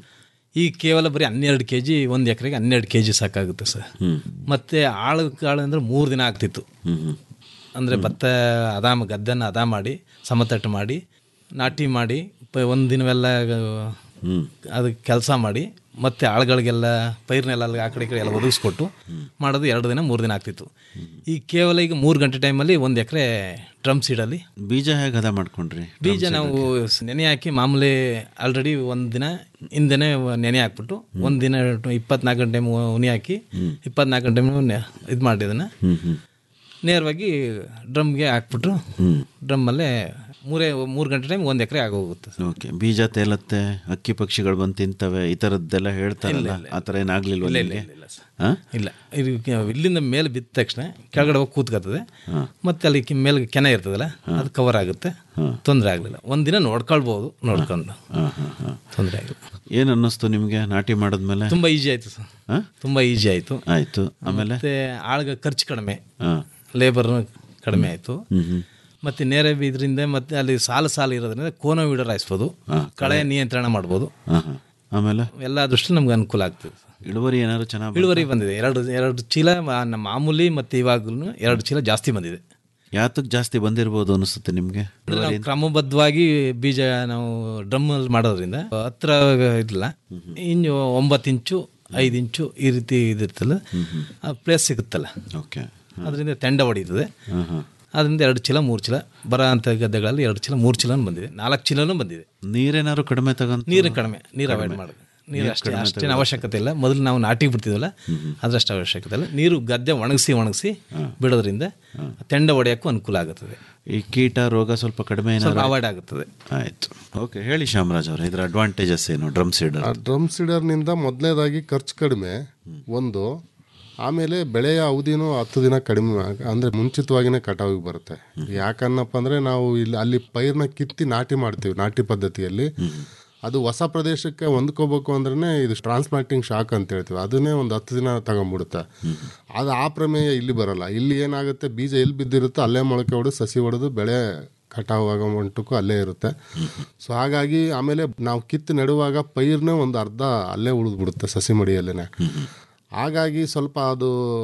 ಈಗ ಕೇವಲ ಬರೀ ಹನ್ನೆರಡು ಕೆ ಜಿ ಒಂದು ಎಕರೆಗೆ ಹನ್ನೆರಡು ಕೆ ಜಿ ಸಾಕಾಗುತ್ತೆ ಸರ್ ಮತ್ತು ಆಳು ಕಾಳು ಅಂದರೆ ಮೂರು ದಿನ ಆಗ್ತಿತ್ತು ಅಂದರೆ ಭತ್ತ ಅದಾಮ ಗದ್ದೆನ ಅದ ಮಾಡಿ ಸಮತಟ್ಟು ಮಾಡಿ ನಾಟಿ ಮಾಡಿ ಪ ಒಂದು ದಿನವೆಲ್ಲ ಅದಕ್ಕೆ ಕೆಲಸ ಮಾಡಿ ಮತ್ತು ಆಳುಗಳಿಗೆಲ್ಲ ಪೈರ್ನೆಲ್ಲ ಅಲ್ಲಿ ಆ ಕಡೆ ಈ ಕಡೆ ಎಲ್ಲ ಒದಗಿಸ್ಕೊಟ್ಟು ಮಾಡೋದು ಎರಡು ದಿನ ಮೂರು ದಿನ ಆಗ್ತಿತ್ತು ಈಗ ಕೇವಲ ಈಗ ಮೂರು ಗಂಟೆ ಟೈಮಲ್ಲಿ ಒಂದು ಎಕರೆ ಡ್ರಮ್ ಸೀಡಲ್ಲಿ ಬೀಜ ಹೇಗೆ ಹದ ಮಾಡ್ಕೊಂಡ್ರಿ ಬೀಜ ನಾವು ನೆನೆ ಹಾಕಿ ಮಾಮೂಲಿ ಆಲ್ರೆಡಿ ಒಂದು ದಿನ ಹಿಂದೆನೇ ನೆನೆ ಹಾಕ್ಬಿಟ್ಟು ಒಂದು ದಿನ ಇಪ್ಪತ್ನಾಲ್ಕು ಗಂಟೆ ಉನಿ ಹಾಕಿ ಇಪ್ಪತ್ನಾಲ್ಕು ಗಂಟೆ ಇದು ಮಾಡಿ ಅದನ್ನು ನೇರವಾಗಿ ಡ್ರಮ್ಗೆ ಹಾಕ್ಬಿಟ್ಟು ಡ್ರಮ್ಮಲ್ಲೇ ಮೂರೇ ಮೂರು ಗಂಟೆ ಟೈಮ್ ಒಂದು ಎಕರೆ ಆಗೋಗುತ್ತೆ ಓಕೆ ಬೀಜ ತೇಲತ್ತೆ ಅಕ್ಕಿ ಪಕ್ಷಿಗಳು ಬಂದು ತಿಂತವೆ ಈ ಥರದ್ದೆಲ್ಲ ಹೇಳ್ತಾರಲ್ಲ ಆ ಥರ ಏನಾಗ್ಲಿಲ್ವ ನಿಮಗೆ ಹಾಂ ಇಲ್ಲ ಇದು ಕೆ- ಇಲ್ಲಿಂದ ಮೇಲೆ ಬಿದ್ದ ತಕ್ಷಣ ಕೆಳಗಡೆ ಹೋಗಿ ಕೂತ್ಕೊತದೆ ಮತ್ತೆ ಅಲ್ಲಿ ಕಿ- ಮೇಲೆ ಕೆನೆ ಇರ್ತದಲ್ಲ ಅದು ಕವರ್ ಆಗುತ್ತೆ ತೊಂದರೆ ಆಗಲಿಲ್ಲ ಒಂದಿನ ನೋಡ್ಕೊಳ್ಬೋದು ನೋಡ್ಕೊಂಡು ತೊಂದರೆ ಆಗಿಲ್ಲ ಏನು ಅನ್ನಿಸ್ತು ನಿಮಗೆ ನಾಟಿ ಮಾಡಿದ್ಮೇಲೆ ತುಂಬ ಈಜಿ ಆಯಿತು ಸರ್ ಹಾಂ ತುಂಬ ಈಜಿ ಆಯಿತು ಆಯಿತು ಆಮೇಲೆ ಮತ್ತೆ ಆಳ್ಗ ಖರ್ಚು ಕಡಿಮೆ ಹಾಂ ಲೇಬರ್ ಕಡಿಮೆ ಆಯಿತು ಮತ್ತು ನೇರ ಇದರಿಂದ ಮತ್ತೆ ಅಲ್ಲಿ ಸಾಲು ಸಾಲು ಇರೋದ್ರಿಂದ ಕೋನ ವೀಡರ್ ಹಾಯಿಸ್ಬೋದು ಕಳೆ ನಿಯಂತ್ರಣ ಮಾಡ್ಬೋದು ಹಾಂ ಹಾಂ ಆಮೇಲೆ ಎಲ್ಲ ದೃಷ್ಟಿ ನಮ್ಗೆ ಅನುಕೂಲ ಆಗ್ತದೆ ಇಳುವರಿ ಏನಾದ್ರು ಚೆನ್ನಾಗಿ ಇಳುವರಿ ಬಂದಿದೆ ಎರಡು ಎರಡು ಚೀಲ ಮಾ- ನಮ್ಮ ಮಾಮೂಲಿ ಮತ್ತು ಇವಾಗಲೂ ಎರಡು ಚೀಲ ಜಾಸ್ತಿ ಬಂದಿದೆ ಯಾತಕ್ಕೆ ಜಾಸ್ತಿ ಬಂದಿರ್ಬೋದು ಅನಿಸುತ್ತೆ ನಿಮಗೆ ಅಂದ್ರೆ ನಾವು ಕ್ರಮಬದ್ಧವಾಗಿ ಬೀಜ ನಾವು ಡ್ರಮ್ಮಲ್ಲಿ ಮಾಡೋದ್ರಿಂದ ಹತ್ರ ಇಲ್ಲ ಇನ್ನು ಒಂಬತ್ತು ಇಂಚು ಐದು ಇಂಚು ಈ ರೀತಿ ಇದಿರ್ತಲ್ಲ ಆ ಪ್ಲೇಸ್ ಸಿಗುತ್ತಲ್ಲ ಓಕೆ ಅದರಿಂದ ತೆಂಡ ಹೊಡೀತದೆ ಹಾಂ ಹಾಂ ಅದರಿಂದ ಎರಡು ಚೀಲ ಮೂರು ಚೀಲ ಬರೋ ಅಂಥ ಗದ್ದೆಗಳಲ್ಲಿ ಎರಡು ಚೀಲ ಮೂರು ಚೀಲನೂ ಬಂದಿದೆ ನಾಲ್ಕು ಚೀಲನೂ ಬಂದಿದೆ ನೀರೇನಾದ್ರು ಕಡಿಮೆ ತಗೊಂತ ನೀರು ಕಡಿಮೆ ನೀರು ಅವಾಯ್ಡ್ ಮಾಡೋದು ನೀರು ಅಷ್ಟೇ ಅಷ್ಟೇನು ಅವಶ್ಯಕತೆ ಇಲ್ಲ ಮೊದಲು ನಾವು ನಾಟಿಗೆ ಬಿಡ್ತಿದ್ವಲ್ಲ ಅದರಷ್ಟು ಅವಶ್ಯಕತೆ ಇಲ್ಲ ನೀರು ಗದ್ದೆ ಒಣಗಿಸಿ ಒಣಗಿಸಿ ಬಿಡೋದ್ರಿಂದ ತೆಂಡ ಹೊಡೆಯೋಕ್ಕೂ ಅನುಕೂಲ ಆಗುತ್ತದೆ ಈ ಕೀಟ ರೋಗ ಸ್ವಲ್ಪ ಕಡಿಮೆ ಸ್ವಲ್ಪ ಏನಾದ್ರು ಅವಾಯ್ಡ್ ಆಗುತ್ತದೆ ಆಯಿತು ಓಕೆ ಹೇಳಿ ಶಾಮರಾಜ್ ಅವರೇ ಇದರ ಅಡ್ವಾಂಟೇಜಸ್ ಏನು ಡ್ರಮ್ ಸೀಡರ್ ಆ ಡ್ರಮ್ ಸೀಡರ್ನಿಂದ ಮೊದಲನೇದಾಗಿ ಖರ್ಚು ಕಡಿಮೆ ಒಂದು ಆಮೇಲೆ ಬೆಳೆಯ ಅವಧಿನೂ ಹತ್ತು ದಿನ ಕಡಿಮೆ ಆಗ- ಅಂದ್ರೆ ಮುಂಚಿತವಾಗಿನೇ ಕಟಾವಿಗೆ ಬರುತ್ತೆ ಯಾಕನ್ನಪ್ಪ ಅಂದ್ರೆ ನಾವು ಇಲ್ಲಿ ಅಲ್ಲಿ ಪೈರ್ನ ಕಿತ್ತಿ ನಾಟಿ ಮಾಡ್ತೀವಿ ನಾಟಿ ಪದ್ಧತಿಯಲ್ಲಿ ಅದು ಹೊಸ ಪ್ರದೇಶಕ್ಕೆ ಹೊಂದ್ಕೋಬೇಕು ಅಂದ್ರೆ ಇದು ಟ್ರಾನ್ಸ್ಪ್ಲಾಂಟಿಂಗ್ ಶಾಕ್ ಅಂತ ಹೇಳ್ತೀವಿ ಅದನ್ನೇ ಒಂದು ಹತ್ತು ದಿನ ತಗೊಂಡ್ಬಿಡುತ್ತೆ ಅದು ಆ ಪ್ರಮೇಯ ಇಲ್ಲಿ ಬರಲ್ಲ ಇಲ್ಲಿ ಏನಾಗುತ್ತೆ ಬೀಜ ಎಲ್ಲಿ ಬಿದ್ದಿರುತ್ತೋ ಅಲ್ಲೇ ಮೊಳಕೆ ಹೊಡೆದು ಸಸಿ ಹೊಡೆದು ಬೆಳೆ ಕಟಾವು ಆಗೋ ಮಟ್ಟಕ್ಕೂ ಅಲ್ಲೇ ಇರುತ್ತೆ ಸೊ ಹಾಗಾಗಿ ಆಮೇಲೆ ನಾವು ಕಿತ್ತು ನೆಡುವಾಗ ಪೈರ್ನೇ ಒಂದು ಅರ್ಧ ಅಲ್ಲೇ ಉಳಿದ್ಬಿಡುತ್ತೆ ಸಸಿ ಮಡಿಯಲ್ಲೇ ಹಾಗಾಗಿ ಸ್ವಲ್ಪ ಅದು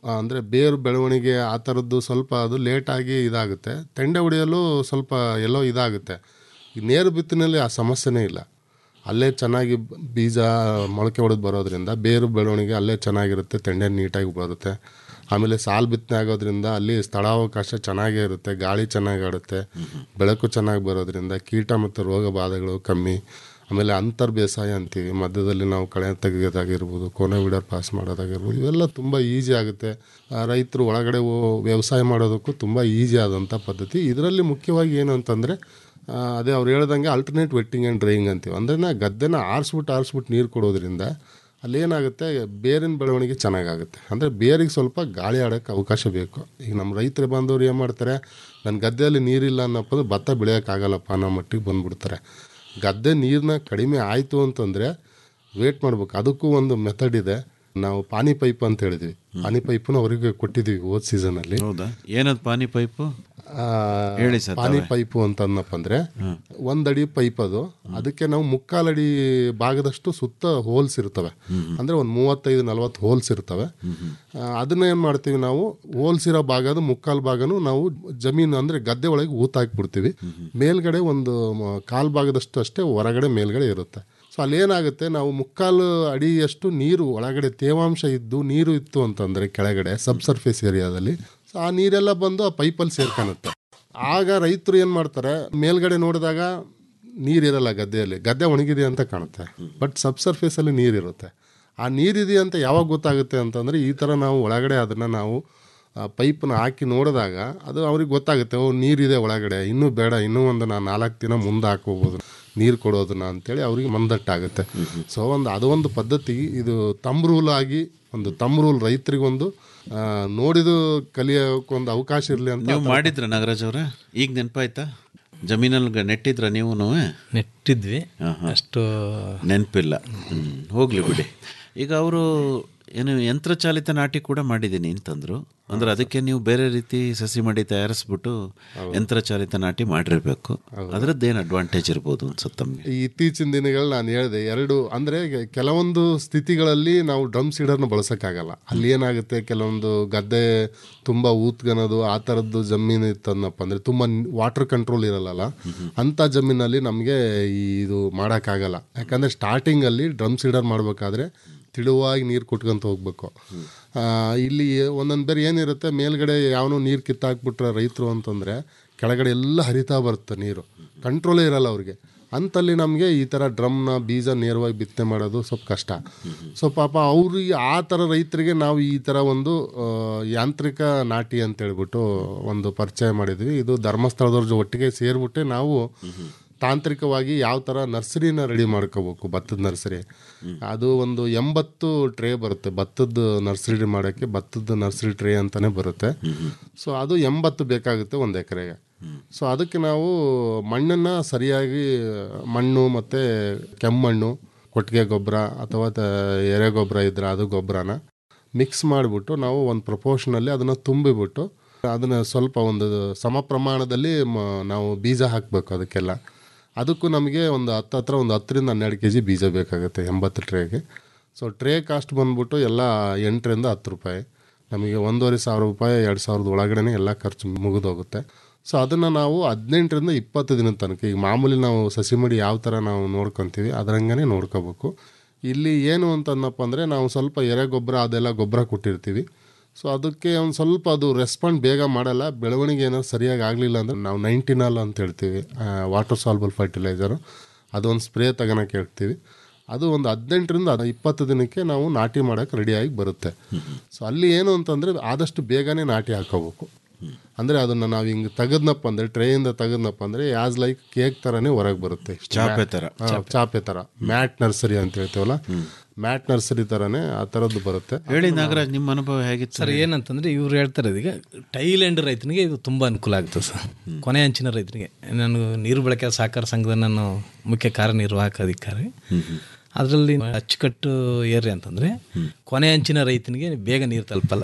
ಅಂದರೆ ಬೇರು ಬೆಳವಣಿಗೆ ಆ ಥರದ್ದು ಸ್ವಲ್ಪ ಅದು ಲೇಟಾಗಿ ಇದಾಗುತ್ತೆ ತೆಂಡೆ ಹೊಡೆಯಲು ಸ್ವಲ್ಪ ಎಲ್ಲೋ ಇದಾಗುತ್ತೆ ಈ ನೇರು ಬಿತ್ತಿನಲ್ಲಿ ಆ ಸಮಸ್ಯೆನೇ ಇಲ್ಲ ಅಲ್ಲೇ ಚೆನ್ನಾಗಿ ಬೀಜ ಮೊಳಕೆ ಹೊಡೆದು ಬರೋದ್ರಿಂದ ಬೇರು ಬೆಳವಣಿಗೆ ಅಲ್ಲೇ ಚೆನ್ನಾಗಿರುತ್ತೆ ತೆಂಡೆ ನೀಟಾಗಿ ಬರುತ್ತೆ ಆಮೇಲೆ ಸಾಲು ಬಿತ್ತನೆ ಆಗೋದ್ರಿಂದ ಅಲ್ಲಿ ಸ್ಥಳಾವಕಾಶ ಚೆನ್ನಾಗೇ ಇರುತ್ತೆ ಗಾಳಿ ಚೆನ್ನಾಗಿ ಆಡುತ್ತೆ ಬೆಳಕು ಚೆನ್ನಾಗಿ ಬರೋದ್ರಿಂದ ಕೀಟ ಮತ್ತು ರೋಗ ಬಾಧೆಗಳು ಕಮ್ಮಿ ಆಮೇಲೆ ಅಂತರ್ ಬೇಸಾಯ ಅಂತೀವಿ ಮಧ್ಯದಲ್ಲಿ ನಾವು ಕಳೆ ತೆಗೆಯೋದಾಗಿರ್ಬೋದು ಕೋನೆ ವಿಡರ್ ಪಾಸ್ ಮಾಡೋದಾಗಿರ್ಬೋದು ಇವೆಲ್ಲ ತುಂಬ ಈಸಿ ಆಗುತ್ತೆ ಆ, ರೈತರು ಒಳಗಡೆ ಹೋ- ವ್ಯವಸಾಯ ಮಾಡೋದಕ್ಕೂ ತುಂಬ ಈಸಿ ಆದಂಥ ಪದ್ಧತಿ ಇದರಲ್ಲಿ ಮುಖ್ಯವಾಗಿ ಏನು ಅಂತಂದರೆ ಆ, ಅದೇ ಅವ್ರು ಹೇಳ್ದಂಗೆ ಅಲ್ಟರ್ನೇಟ್ ವೆಟ್ಟಿಂಗ್ ಆ್ಯಂಡ್ ಡ್ರೈಯಿಂಗ್ ಅಂತೀವಿ ಅಂದ್ರೆ ಗದ್ದೆನ ಆರಿಸ್ಬಿಟ್ಟು ಆರಿಸ್ಬಿಟ್ಟು ನೀರು ಕೊಡೋದ್ರಿಂದ ಅಲ್ಲೇನಾಗುತ್ತೆ ಬೇರಿನ ಬೆಳವಣಿಗೆ ಚೆನ್ನಾಗಾಗುತ್ತೆ ಅಂದರೆ ಬೇರಿಗೆ ಸ್ವಲ್ಪ ಗಾಳಿ ಆಡೋಕ್ಕೆ ಅವಕಾಶ ಬೇಕು ಈಗ ನಮ್ಮ ರೈತರು ಬಂದವ್ರು ಏನು ಮಾಡ್ತಾರೆ ನನ್ನ ಗದ್ದೆಯಲ್ಲಿ ನೀರಿಲ್ಲ ಅನ್ನಪ್ಪ ಅಂದ್ರೆ ಭತ್ತ ಬೆಳೆಯೋಕ್ಕಾಗಲ್ಲಪ್ಪ ಅನ್ನೋ ಮಟ್ಟಿಗೆ ಬಂದ್ಬಿಡ್ತಾರೆ ಗದ್ದೆ ನೀರನ್ನ ಕಡಿಮೆ ಆಯಿತು ಅಂತಂದರೆ ವೇಟ್ ಮಾಡ್ಬೇಕು ಅದಕ್ಕೂ ಒಂದು ಮೆಥಡ್ ಇದೆ ನಾವು ಪಾನಿ ಪೈಪ್ ಅಂತ ಹೇಳಿದ್ವಿ ಪಾನಿ ಪೈಪನ್ನು ಅವರಿಗೆ ಕೊಟ್ಟಿದ್ದೀವಿ ಹೋದ ಸೀಸನಲ್ಲಿ ಹೌದಾ ಏನದು ಪಾನಿ ಪೈಪು ಆ, ಹೇಳಿ ಸರ್ ಪಾನಿ ತಾವೇ. ಪೈಪು ಅಂತ ಅನ್ನಪ್ಪ ಅಂದ್ರೆ ಒಂದಡಿ ಪೈಪ್ ಅದು ಅದಕ್ಕೆ ನಾವು ಮುಕ್ಕಾಲಡಿ ಭಾಗದಷ್ಟು ಸುತ್ತ ಹೋಲ್ಸ್ ಇರ್ತವೆ ಅಂದ್ರೆ ಒಂದು ಮೂವತ್ತೈದು ನಲವತ್ತು ಹೋಲ್ಸ್ ಇರ್ತವೆ ಆ, ಅದನ್ನ ಏನ್ ಮಾಡ್ತೀವಿ ನಾವು ಹೋಲ್ಸ್ ಇರೋ ಭಾಗದ ಮುಕ್ಕಾಲು ಭಾಗನು ನಾವು ಜಮೀನು ಅಂದ್ರೆ ಗದ್ದೆ ಒಳಗೆ ಊತ ಹಾಕ್ಬಿಡ್ತೀವಿ ಮೇಲ್ಗಡೆ ಒಂದು ಮ- ಕಾಲ್ ಭಾಗದಷ್ಟು ಅಷ್ಟೇ ಹೊರಗಡೆ ಮೇಲ್ಗಡೆ ಇರುತ್ತೆ ಸೊ ಅಲ್ಲೇನಾಗುತ್ತೆ ನಾವು ಮುಕ್ಕಾಲು ಅಡಿಯಷ್ಟು ನೀರು ಒಳಗಡೆ ತೇವಾಂಶ ಇದ್ದು ನೀರು ಇತ್ತು ಅಂತಂದ್ರೆ ಕೆಳಗಡೆ ಸಬ್ ಸರ್ಫೇಸ್ ಏರಿಯಾದಲ್ಲಿ ಸೊ ಆ ನೀರೆಲ್ಲ ಬಂದು ಆ ಪೈಪಲ್ಲಿ ಸೇರ್ಕೊಳುತ್ತೆ ಆಗ ರೈತರು ಏನು ಮಾಡ್ತಾರೆ ಮೇಲ್ಗಡೆ ನೋಡಿದಾಗ ನೀರಿರಲ್ಲ ಗದ್ದೆಯಲ್ಲಿ ಗದ್ದೆ ಒಣಗಿದೆ ಅಂತ ಕಾಣುತ್ತೆ ಬಟ್ ಸಬ್ ಸರ್ಫೇಸಲ್ಲಿ ನೀರಿರುತ್ತೆ ಆ ನೀರಿದೆ ಅಂತ ಯಾವಾಗ ಗೊತ್ತಾಗುತ್ತೆ ಅಂತಂದರೆ ಈ ಥರ ನಾವು ಒಳಗಡೆ ಅದನ್ನು ನಾವು ಪೈಪ್ನ ಹಾಕಿ ನೋಡಿದಾಗ ಅದು ಅವ್ರಿಗೆ ಗೊತ್ತಾಗುತ್ತೆ ಓ ನೀರಿದೆ ಒಳಗಡೆ ಇನ್ನೂ ಬೇಡ ಇನ್ನೂ ಒಂದು ನಾನು ನಾಲ್ಕು ದಿನ ಮುಂದೆ ಹಾಕೋಬೋದು ನೀರು ಕೊಡೋದನ್ನ ಅಂತೇಳಿ ಅವ್ರಿಗೆ ಮಂದಟ್ಟಾಗುತ್ತೆ ಸೊ ಒಂದು ಅದು ಒಂದು ಪದ್ಧತಿ ಇದು ತಮ್ ರೂಲ್ ಆಗಿ ಒಂದು ತಮ್ ರೂಲ್ ರೈತರಿಗೊಂದು ಆ, ನೋಡಿದು ಕಲಿಯೋಕ್ಕೊಂದು ಅವಕಾಶ ಇರಲಿ ಅಂತ ನೀವು ಮಾಡಿದ್ರ ನಾಗರಾಜ್ ಅವ್ರೆ ಈಗ ನೆನಪಾಯ್ತಾ ಜಮೀನಲ್ಲಿ ನೆಟ್ಟಿದ್ರ ನೀವು ನೆಟ್ಟಿದ್ವಿ ಅಷ್ಟು ನೆನಪಿಲ್ಲ ಹ್ಮ್. ಹೋಗ್ಲಿ ಬಿಡಿ ಈಗ ಅವರು ಏನು ಯಂತ್ರಚಾಲಿತ ನಾಟಿ ಕೂಡ ಮಾಡಿದ್ದೀನಿ ಅಂತಂದ್ರು ಅಂದ್ರೆ ಅದಕ್ಕೆ ನೀವು ಬೇರೆ ರೀತಿ ಸಸಿ ಮಡಿ ತಯಾರಿಸ್ಬಿಟ್ಟು ಯಂತ್ರಚಾಲಿತ ನಾಟಿ ಮಾಡಿರ್ಬೇಕು ಅದ್ರದ್ದೇನು ಅಡ್ವಾಂಟೇಜ್ ಇರ್ಬೋದು ಅನ್ಸುತ್ತೆ ತಮಗೆ ಈ ಇತ್ತೀಚಿನ ದಿನಗಳು ನಾನು ಹೇಳಿದೆ ಎರಡು ಅಂದರೆ ಕೆಲವೊಂದು ಸ್ಥಿತಿಗಳಲ್ಲಿ ನಾವು ಡ್ರಮ್ ಸೀಡರ್ನ ಬಳಸೋಕ್ಕಾಗಲ್ಲ ಅಲ್ಲಿ ಏನಾಗುತ್ತೆ ಕೆಲವೊಂದು ಗದ್ದೆ ತುಂಬ ಊತ್ಗನೋದು ಆ ಥರದ್ದು ಜಮೀನು ಇತ್ತನ್ನಪ್ಪ ಅಂದರೆ ತುಂಬ ವಾಟರ್ ಕಂಟ್ರೋಲ್ ಇರಲ್ಲ ಅಂಥ ಜಮೀನಲ್ಲಿ ನಮಗೆ ಇದು ಮಾಡೋಕ್ಕಾಗಲ್ಲ ಯಾಕಂದರೆ ಸ್ಟಾರ್ಟಿಂಗಲ್ಲಿ ಡ್ರಮ್ ಸೀಡರ್ ಮಾಡಬೇಕಾದ್ರೆ ತಿಳುವಾಗಿ ನೀರು ಕೊಟ್ಕೊಂತ ಹೋಗ್ಬೇಕು ಆ, ಇಲ್ಲಿ ಒಂದೊಂದು ಬೇರೆ ಏನಿರುತ್ತೆ ಮೇಲ್ಗಡೆ ಯಾವನೋ ನೀರು ಕಿತ್ತಾಕ್ಬಿಟ್ರೆ ರೈತರು ಅಂತಂದರೆ ಕೆಳಗಡೆ ಎಲ್ಲ ಹರಿತಾ ಬರುತ್ತೆ ನೀರು ಕಂಟ್ರೋಲೇ ಇರಲ್ಲ ಅವ್ರಿಗೆ ಅಂತಲ್ಲಿ ನಮಗೆ ಈ ಥರ ಡ್ರಮ್ನ ಬೀಜ ನೇರವಾಗಿ ಬಿತ್ತನೆ ಮಾಡೋದು ಸ್ವಲ್ಪ ಕಷ್ಟ ಸೊ ಪಾಪ ಅವ್ರಿಗೆ ಆ ಥರ ರೈತರಿಗೆ ನಾವು ಈ ಥರ ಒಂದು ಆ, ಯಾಂತ್ರಿಕ ನಾಟಿ ಅಂತ ಹೇಳ್ಬಿಟ್ಟು ಒಂದು ಪರಿಚಯ ಮಾಡಿದ್ವಿ ಇದು ಧರ್ಮಸ್ಥಳದವ್ರ ಜೊ- ಒಟ್ಟಿಗೆ ಸೇರಿಬಿಟ್ಟೆ ನಾವು ತಾಂತ್ರಿಕವಾಗಿ ಯಾವ ಥರ ನರ್ಸರಿನ ರೆಡಿ ಮಾಡ್ಕೋಬೇಕು ಭತ್ತದ ನರ್ಸರಿ ಅದು ಒಂದು ಎಂಬತ್ತು ಟ್ರೇ ಬರುತ್ತೆ ಭತ್ತದ ನರ್ಸರಿ ಮಾಡೋಕ್ಕೆ ಭತ್ತದ ನರ್ಸರಿ ಟ್ರೇ ಅಂತಲೇ ಬರುತ್ತೆ ಸೊ ಅದು ಎಂಬತ್ತು ಬೇಕಾಗುತ್ತೆ ಒಂದು ಎಕರೆಗೆ ಸೊ ಅದಕ್ಕೆ ನಾವು ಮಣ್ಣನ್ನು ಸರಿಯಾಗಿ ಮಣ್ಣು ಮತ್ತು ಕೆಮ್ಮಣ್ಣು ಕೊಟ್ಟಿಗೆ ಗೊಬ್ಬರ ಅಥವಾ ತ- ಎರೆ ಗೊಬ್ಬರ ಇದ್ರೆ ಅದು ಗೊಬ್ಬರನ ಮಿಕ್ಸ್ ಮಾಡಿಬಿಟ್ಟು ನಾವು ಒಂದು ಪ್ರಪೋರ್ಷನಲ್ಲಿ ಅದನ್ನು ತುಂಬಿಬಿಟ್ಟು ಅದನ್ನು ಸ್ವಲ್ಪ ಒಂದು ಸಮ ಪ್ರಮಾಣದಲ್ಲಿ ಮ- ನಾವು ಬೀಜ ಹಾಕಬೇಕು ಅದಕ್ಕೆಲ್ಲ ಅದಕ್ಕೂ ನಮಗೆ ಒಂದು ಹತ್ತು ಹತ್ರ ಒಂದು ಹತ್ತರಿಂದ ಹನ್ನೆರಡು ಕೆ ಜಿ ಬೀಜ ಬೇಕಾಗುತ್ತೆ ಎಂಬತ್ತು ಟ್ರೇಗೆ ಸೊ ಟ್ರೇ ಕಾಸ್ಟ್ ಬಂದ್ಬಿಟ್ಟು ಎಲ್ಲ ಎಂಟರಿಂದ ಹತ್ತು ರೂಪಾಯಿ ನಮಗೆ ಒಂದೂವರೆ ಸಾವಿರ ರೂಪಾಯಿ ಎರಡು ಸಾವಿರದ ಒಳಗಡೆ ಎಲ್ಲ ಖರ್ಚು ಮುಗಿದೋಗುತ್ತೆ ಸೊ ಅದನ್ನು ನಾವು ಹದಿನೆಂಟರಿಂದ ಇಪ್ಪತ್ತು ದಿನದ ತನಕ ಈಗ ಮಾಮೂಲಿ ನಾವು ಸಸಿ ಮಡಿ ಯಾವ ಥರ ನಾವು ನೋಡ್ಕೊತೀವಿ ಅದರಂಗನೇ ನೋಡ್ಕೋಬೇಕು ಇಲ್ಲಿ ಏನು ಅಂತಂದಪ್ಪ ಅಂದರೆ ನಾವು ಸ್ವಲ್ಪ ಎರೆ ಗೊಬ್ಬರ ಅದೆಲ್ಲ ಗೊಬ್ಬರ ಕೊಟ್ಟಿರ್ತೀವಿ ಸೊ ಅದಕ್ಕೆ ಒಂದು ಸ್ವಲ್ಪ ಅದು ರೆಸ್ಪಾಂಡ್ ಬೇಗ ಮಾಡಲ್ಲ ಬೆಳವಣಿಗೆ ಏನಾದ್ರು ಸರಿಯಾಗಿ ಆಗಲಿಲ್ಲ ಅಂದರೆ ನಾವು ನೈಂಟಿನಾಲ್ ಅಂತ ಹೇಳ್ತೀವಿ ವಾಟರ್ ಸಾಲ್ಬಲ್ ಫರ್ಟಿಲೈಸರು ಅದೊಂದು ಸ್ಪ್ರೇ ತಗೋಣಕ್ಕೆ ಹೇಳ್ತೀವಿ ಅದು ಒಂದು ಹದಿನೆಂಟರಿಂದ ಅದು ಇಪ್ಪತ್ತು ದಿನಕ್ಕೆ ನಾವು ನಾಟಿ ಮಾಡೋಕ್ಕೆ ರೆಡಿಯಾಗಿ ಬರುತ್ತೆ ಸೊ ಅಲ್ಲಿ ಏನು ಅಂತಂದರೆ ಆದಷ್ಟು ಬೇಗನೆ ನಾಟಿ ಹಾಕೋಬೇಕು ಅಂದರೆ ಅದನ್ನು ನಾವು ಹಿಂಗೆ ತೆಗೆದ್ನಪ್ಪ ಅಂದರೆ ಟ್ರೇಯಿಂದ ತೆಗೆದ್ನಪ್ಪ ಅಂದರೆ ಆಸ್ ಲೈಕ್ ಕೇಕ್ ಥರನೇ ಹೊರಗೆ ಬರುತ್ತೆ ಚಾಪೆ ಥರ. ಹಾ, ಚಾಪೆ ಥರ ಮ್ಯಾಟ್ ನರ್ಸರಿ ಅಂತ ಹೇಳ್ತೀವಲ್ಲ ಮ್ಯಾಟ್ ನರ್ಸರಿ ಥರನೇ ಆ ಥರದ್ದು ಬರುತ್ತೆ ಹೇಳಿ ನಾಗರಾಜ್ ನಿಮ್ಮ ಅನುಭವ ಹೇಗಿತ್ತು ಸರ್ ಏನಂತಂದ್ರೆ ಇವ್ರು ಹೇಳ್ತಾರೆ ಈಗ ಟೈಲ್ಯಾಂಡ್ ರೈತನಿಗೆ ಇದು ತುಂಬ ಅನುಕೂಲ ಆಗುತ್ತೆ ಸರ್ ಕೊನೆ ಅಂಚಿನ ರೈತನಿಗೆ ನಾನು ನೀರು ಬಳಕೆ ಸಹಕಾರ ಸಂಘದ ನಾನು ಮುಖ್ಯ ಕಾರ್ಯನಿರ್ವಾಹಕ ಅಧಿಕಾರಿ ಅದರಲ್ಲಿ ಅಚ್ಚುಕಟ್ಟು ಏರಿ ಅಂತಂದ್ರೆ ಕೊನೆ ಅಂಚಿನ ರೈತನಿಗೆ ಬೇಗ ನೀರು ತಲುಪಲ್ಲ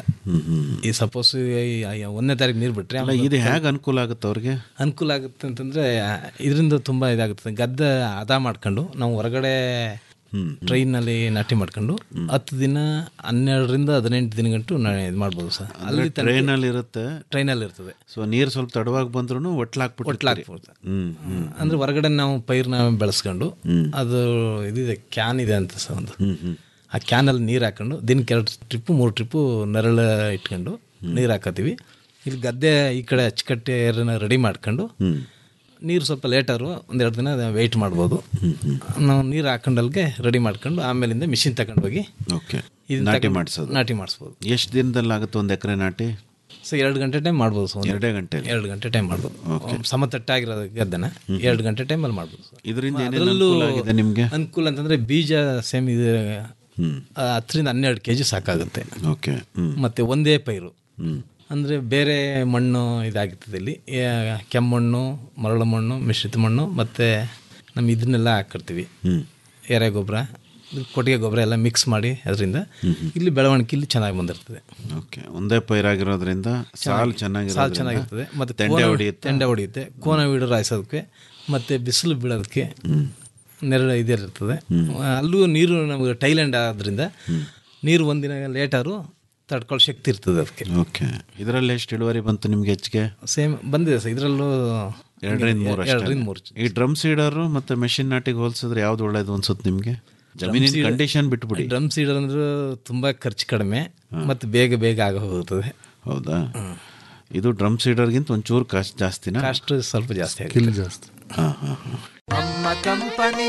ಈ ಸಪೋಸ್ ಒಂದನೇ ತಾರೀಕು ನೀರು ಬಿಟ್ರೆ ಅಲ್ಲ ಇದು ಹೇಗೆ ಅನುಕೂಲ ಆಗುತ್ತೆ ಅವ್ರಿಗೆ ಅನುಕೂಲ ಆಗುತ್ತೆ ಅಂತಂದ್ರೆ ಇದರಿಂದ ತುಂಬ ಇದಾಗುತ್ತೆ ಗದ್ದೆ ಹದ ಮಾಡ್ಕೊಂಡು ನಾವು ಹೊರಗಡೆ ಟ್ರೈನಲ್ಲಿ ನಾಟಿ ಮಾಡ್ಕೊಂಡು ಹತ್ತು ದಿನ ಹನ್ನೆರಡರಿಂದ ಹದಿನೆಂಟು ದಿನಗಂಟು ನಾ ಇದು ಮಾಡ್ಬೋದು ಸರ್ ಅಲ್ಲಿ ಟ್ರೈನಲ್ಲಿ ಇರುತ್ತೆ ಟ್ರೈನಲ್ಲಿ ಇರ್ತದೆ ಸೊ ನೀರು ಸ್ವಲ್ಪ ತಡವಾಗಿ ಬಂದ್ರೂ ಒಟ್ಲಾಕ್ಬಿಟ್ಟು ಒಟ್ಲಾಕ್ಬೋದು ಸರ್. ಹ್ಮ್ ಹ್ಮ್ ಅಂದ್ರೆ ಹೊರಗಡೆ ನಾವು ಪೈರ್ನ ಬೆಳೆಸ್ಕೊಂಡು ಅದು ಇದಿದೆ ಕ್ಯಾನ್ ಇದೆ ಅಂತ ಸರ್ ಒಂದು ಆ ಕ್ಯಾನಲ್ಲಿ ನೀರು ಹಾಕೊಂಡು ದಿನಕ್ಕೆ ಎರಡು ಟ್ರಿಪ್ಪು ಮೂರು ಟ್ರಿಪ್ಪು ನೆರಳ ಇಟ್ಕೊಂಡು ನೀರು ಹಾಕೋತೀವಿ ಇಲ್ಲಿ ಗದ್ದೆ ಈ ಕಡೆ ಅಚ್ಚುಕಟ್ಟೆ ರೆಡಿ ಮಾಡ್ಕೊಂಡು ನೀರು ಸ್ವಲ್ಪ ಲೇಟರು ಒಂದೆರಡು ದಿನ ವೆಯ್ಟ್ ಮಾಡ್ಬೋದು ನಾವು ನೀರು ಹಾಕೊಂಡಲ್ಗೆ ರೆಡಿ ಮಾಡ್ಕೊಂಡು ಆಮೇಲಿಂದ ಮಿಷಿನ್ ತಗೊಂಡು ಹೋಗಿ ಓಕೆ ಇದನ್ನ ನಾಟಿ ತಗೊಂಡು ಮಾಡಿಸೋದು ನಾಟಿ ಮಾಡಿಸ್ಬೋದು ಎಷ್ಟು ದಿನದಲ್ಲಿ ಆಗುತ್ತೆ ಒಂದು ಎಕರೆ ನಾಟಿ ಸೊ ಎರಡು ಗಂಟೆ ಟೈಮ್ ಮಾಡ್ಬೋದು ಸರ್ ಎರಡೇ ಗಂಟೆ ಎರಡು ಗಂಟೆ ಟೈಮ್ ಮಾಡ್ಬೋದು ಸಮತಟ್ಟಾಗಿರೋ ಗದ್ದೆನ ಎರಡು ಗಂಟೆ ಟೈಮಲ್ಲಿ ಮಾಡ್ಬೋದು ಸರ್ ಇದರಿಂದ ಏನೇನು ಅದ್ರಲ್ಲೂ ಅನುಕೂಲ ಆಗಿದೆ ನಿಮಗೆ ಅನುಕೂಲ ಅಂತಂದ್ರೆ ಬೀಜ ಸೇಮ್ ಇದು ಆ, ಹತ್ತರಿಂದ ಹನ್ನೆರಡು ಕೆ ಜಿ ಸಾಕಾಗುತ್ತೆ ಓಕೆ ಹ್ಮ್ ಮತ್ತೆ ಒಂದೇ ಪೈರು ಅಂದರೆ ಬೇರೆ ಮಣ್ಣು ಇದಾಗಿರ್ತದೆ ಇಲ್ಲಿ ಯಾ- ಕೆಮ್ಮಣ್ಣು ಮರಳು ಮಣ್ಣು ಮಿಶ್ರಿತ ಮಣ್ಣು ಮತ್ತು ನಮ್ಮ ಇದನ್ನೆಲ್ಲ ಹಾಕಿರ್ತೀವಿ ಎರೆ ಗೊಬ್ಬರ ಕೊಟ್ಟಿಗೆ ಗೊಬ್ಬರ ಎಲ್ಲ ಮಿಕ್ಸ್ ಮಾಡಿ ಅದರಿಂದ ಇಲ್ಲಿ ಬೆಳವಣಿಗೆ ಇಲ್ಲಿ ಚೆನ್ನಾಗಿ ಬಂದಿರ್ತದೆ ಓಕೆ ಒಂದೇ ಪೈರಾಗಿರೋದ್ರಿಂದ ಸಾಲು ಚೆನ್ನಾಗಿರೋದ್ರಿಂದ ಸಾಲು ಚೆನ್ನಾಗಿರ್ತದೆ ಮತ್ತು ತೆಂಡೆ ಕೋನ- ಹೊಡಿಯುತ್ತೆ ತೆಂಡೆ ಹೊಡಿಯುತ್ತೆ ಕೋನ ವೀಡು ರಾಯಿಸೋದಕ್ಕೆ ಮತ್ತು ಬಿಸಿಲು ಬೀಳೋದಕ್ಕೆ ನೆರಳು ಇದಿರ್ತದೆ ಅಲ್ಲೂ ನೀರು ನಮಗೆ ಟೈಲ್ಯಾಂಡ್ ಆದ್ರಿಂದ ನೀರು ಒಂದಿನ ಲೇಟಾರು ತಡ್ಕೊಳ್ಳೋ ಶಕ್ತಿ ಇರ್ತದೆ ಅದಕ್ಕೆ ಓಕೆ ಇದರಲ್ಲಿ ಎಷ್ಟು ಇಳುವರಿ ಬಂತು ನಿಮ್ಗೆ ಹೆಚ್ಚಿಗೆ ಸೇಮ್ ಬಂದಿದೆ ಸರ್ ಇದರಲ್ಲೂ ಎರಡರಿಂದ ಮೂರು ಅಷ್ಟೇ. ಎರಡರಿಂದ ಮೂರು ಈ ಡ್ರಮ್ ಸೀಡರು ಮತ್ತೆ ಮೆಷಿನ್ ನಾಟಿಗೆ ಹೋಲಿಸಿದ್ರೆ ಯಾವ್ದು ಒಳ್ಳೇದು ಅನ್ಸುತ್ತೆ ನಿಮ್ಗೆ ಜಮೀನಿನ ಕಂಡೀಷನ್ ಬಿಟ್ಬಿಡಿ ಡ್ರಮ್ ಸೀಡರ್ ಅಂದ್ರೆ ತುಂಬ ಖರ್ಚು ಕಡಿಮೆ ಮತ್ತು ಬೇಗ ಬೇಗ ಆಗ ಹೋಗುತ್ತದೆ ಹೌದಾ ಇದು ಡ್ರಮ್ ಸೀಡರ್ಗಿಂತ ಒಂಚೂರು ಕಾಸ್ಟ್ ಜಾಸ್ತಿನಾ ಕಾಸ್ಟ್ ಸ್ವಲ್ಪ ಜಾಸ್ತಿ ಆಗುತ್ತೆ ಕಿಲ್ ಜಾಸ್ತಿ ಹಾ ಹಾ ಹಾ ನಮ್ಮ ಕಂಪನಿ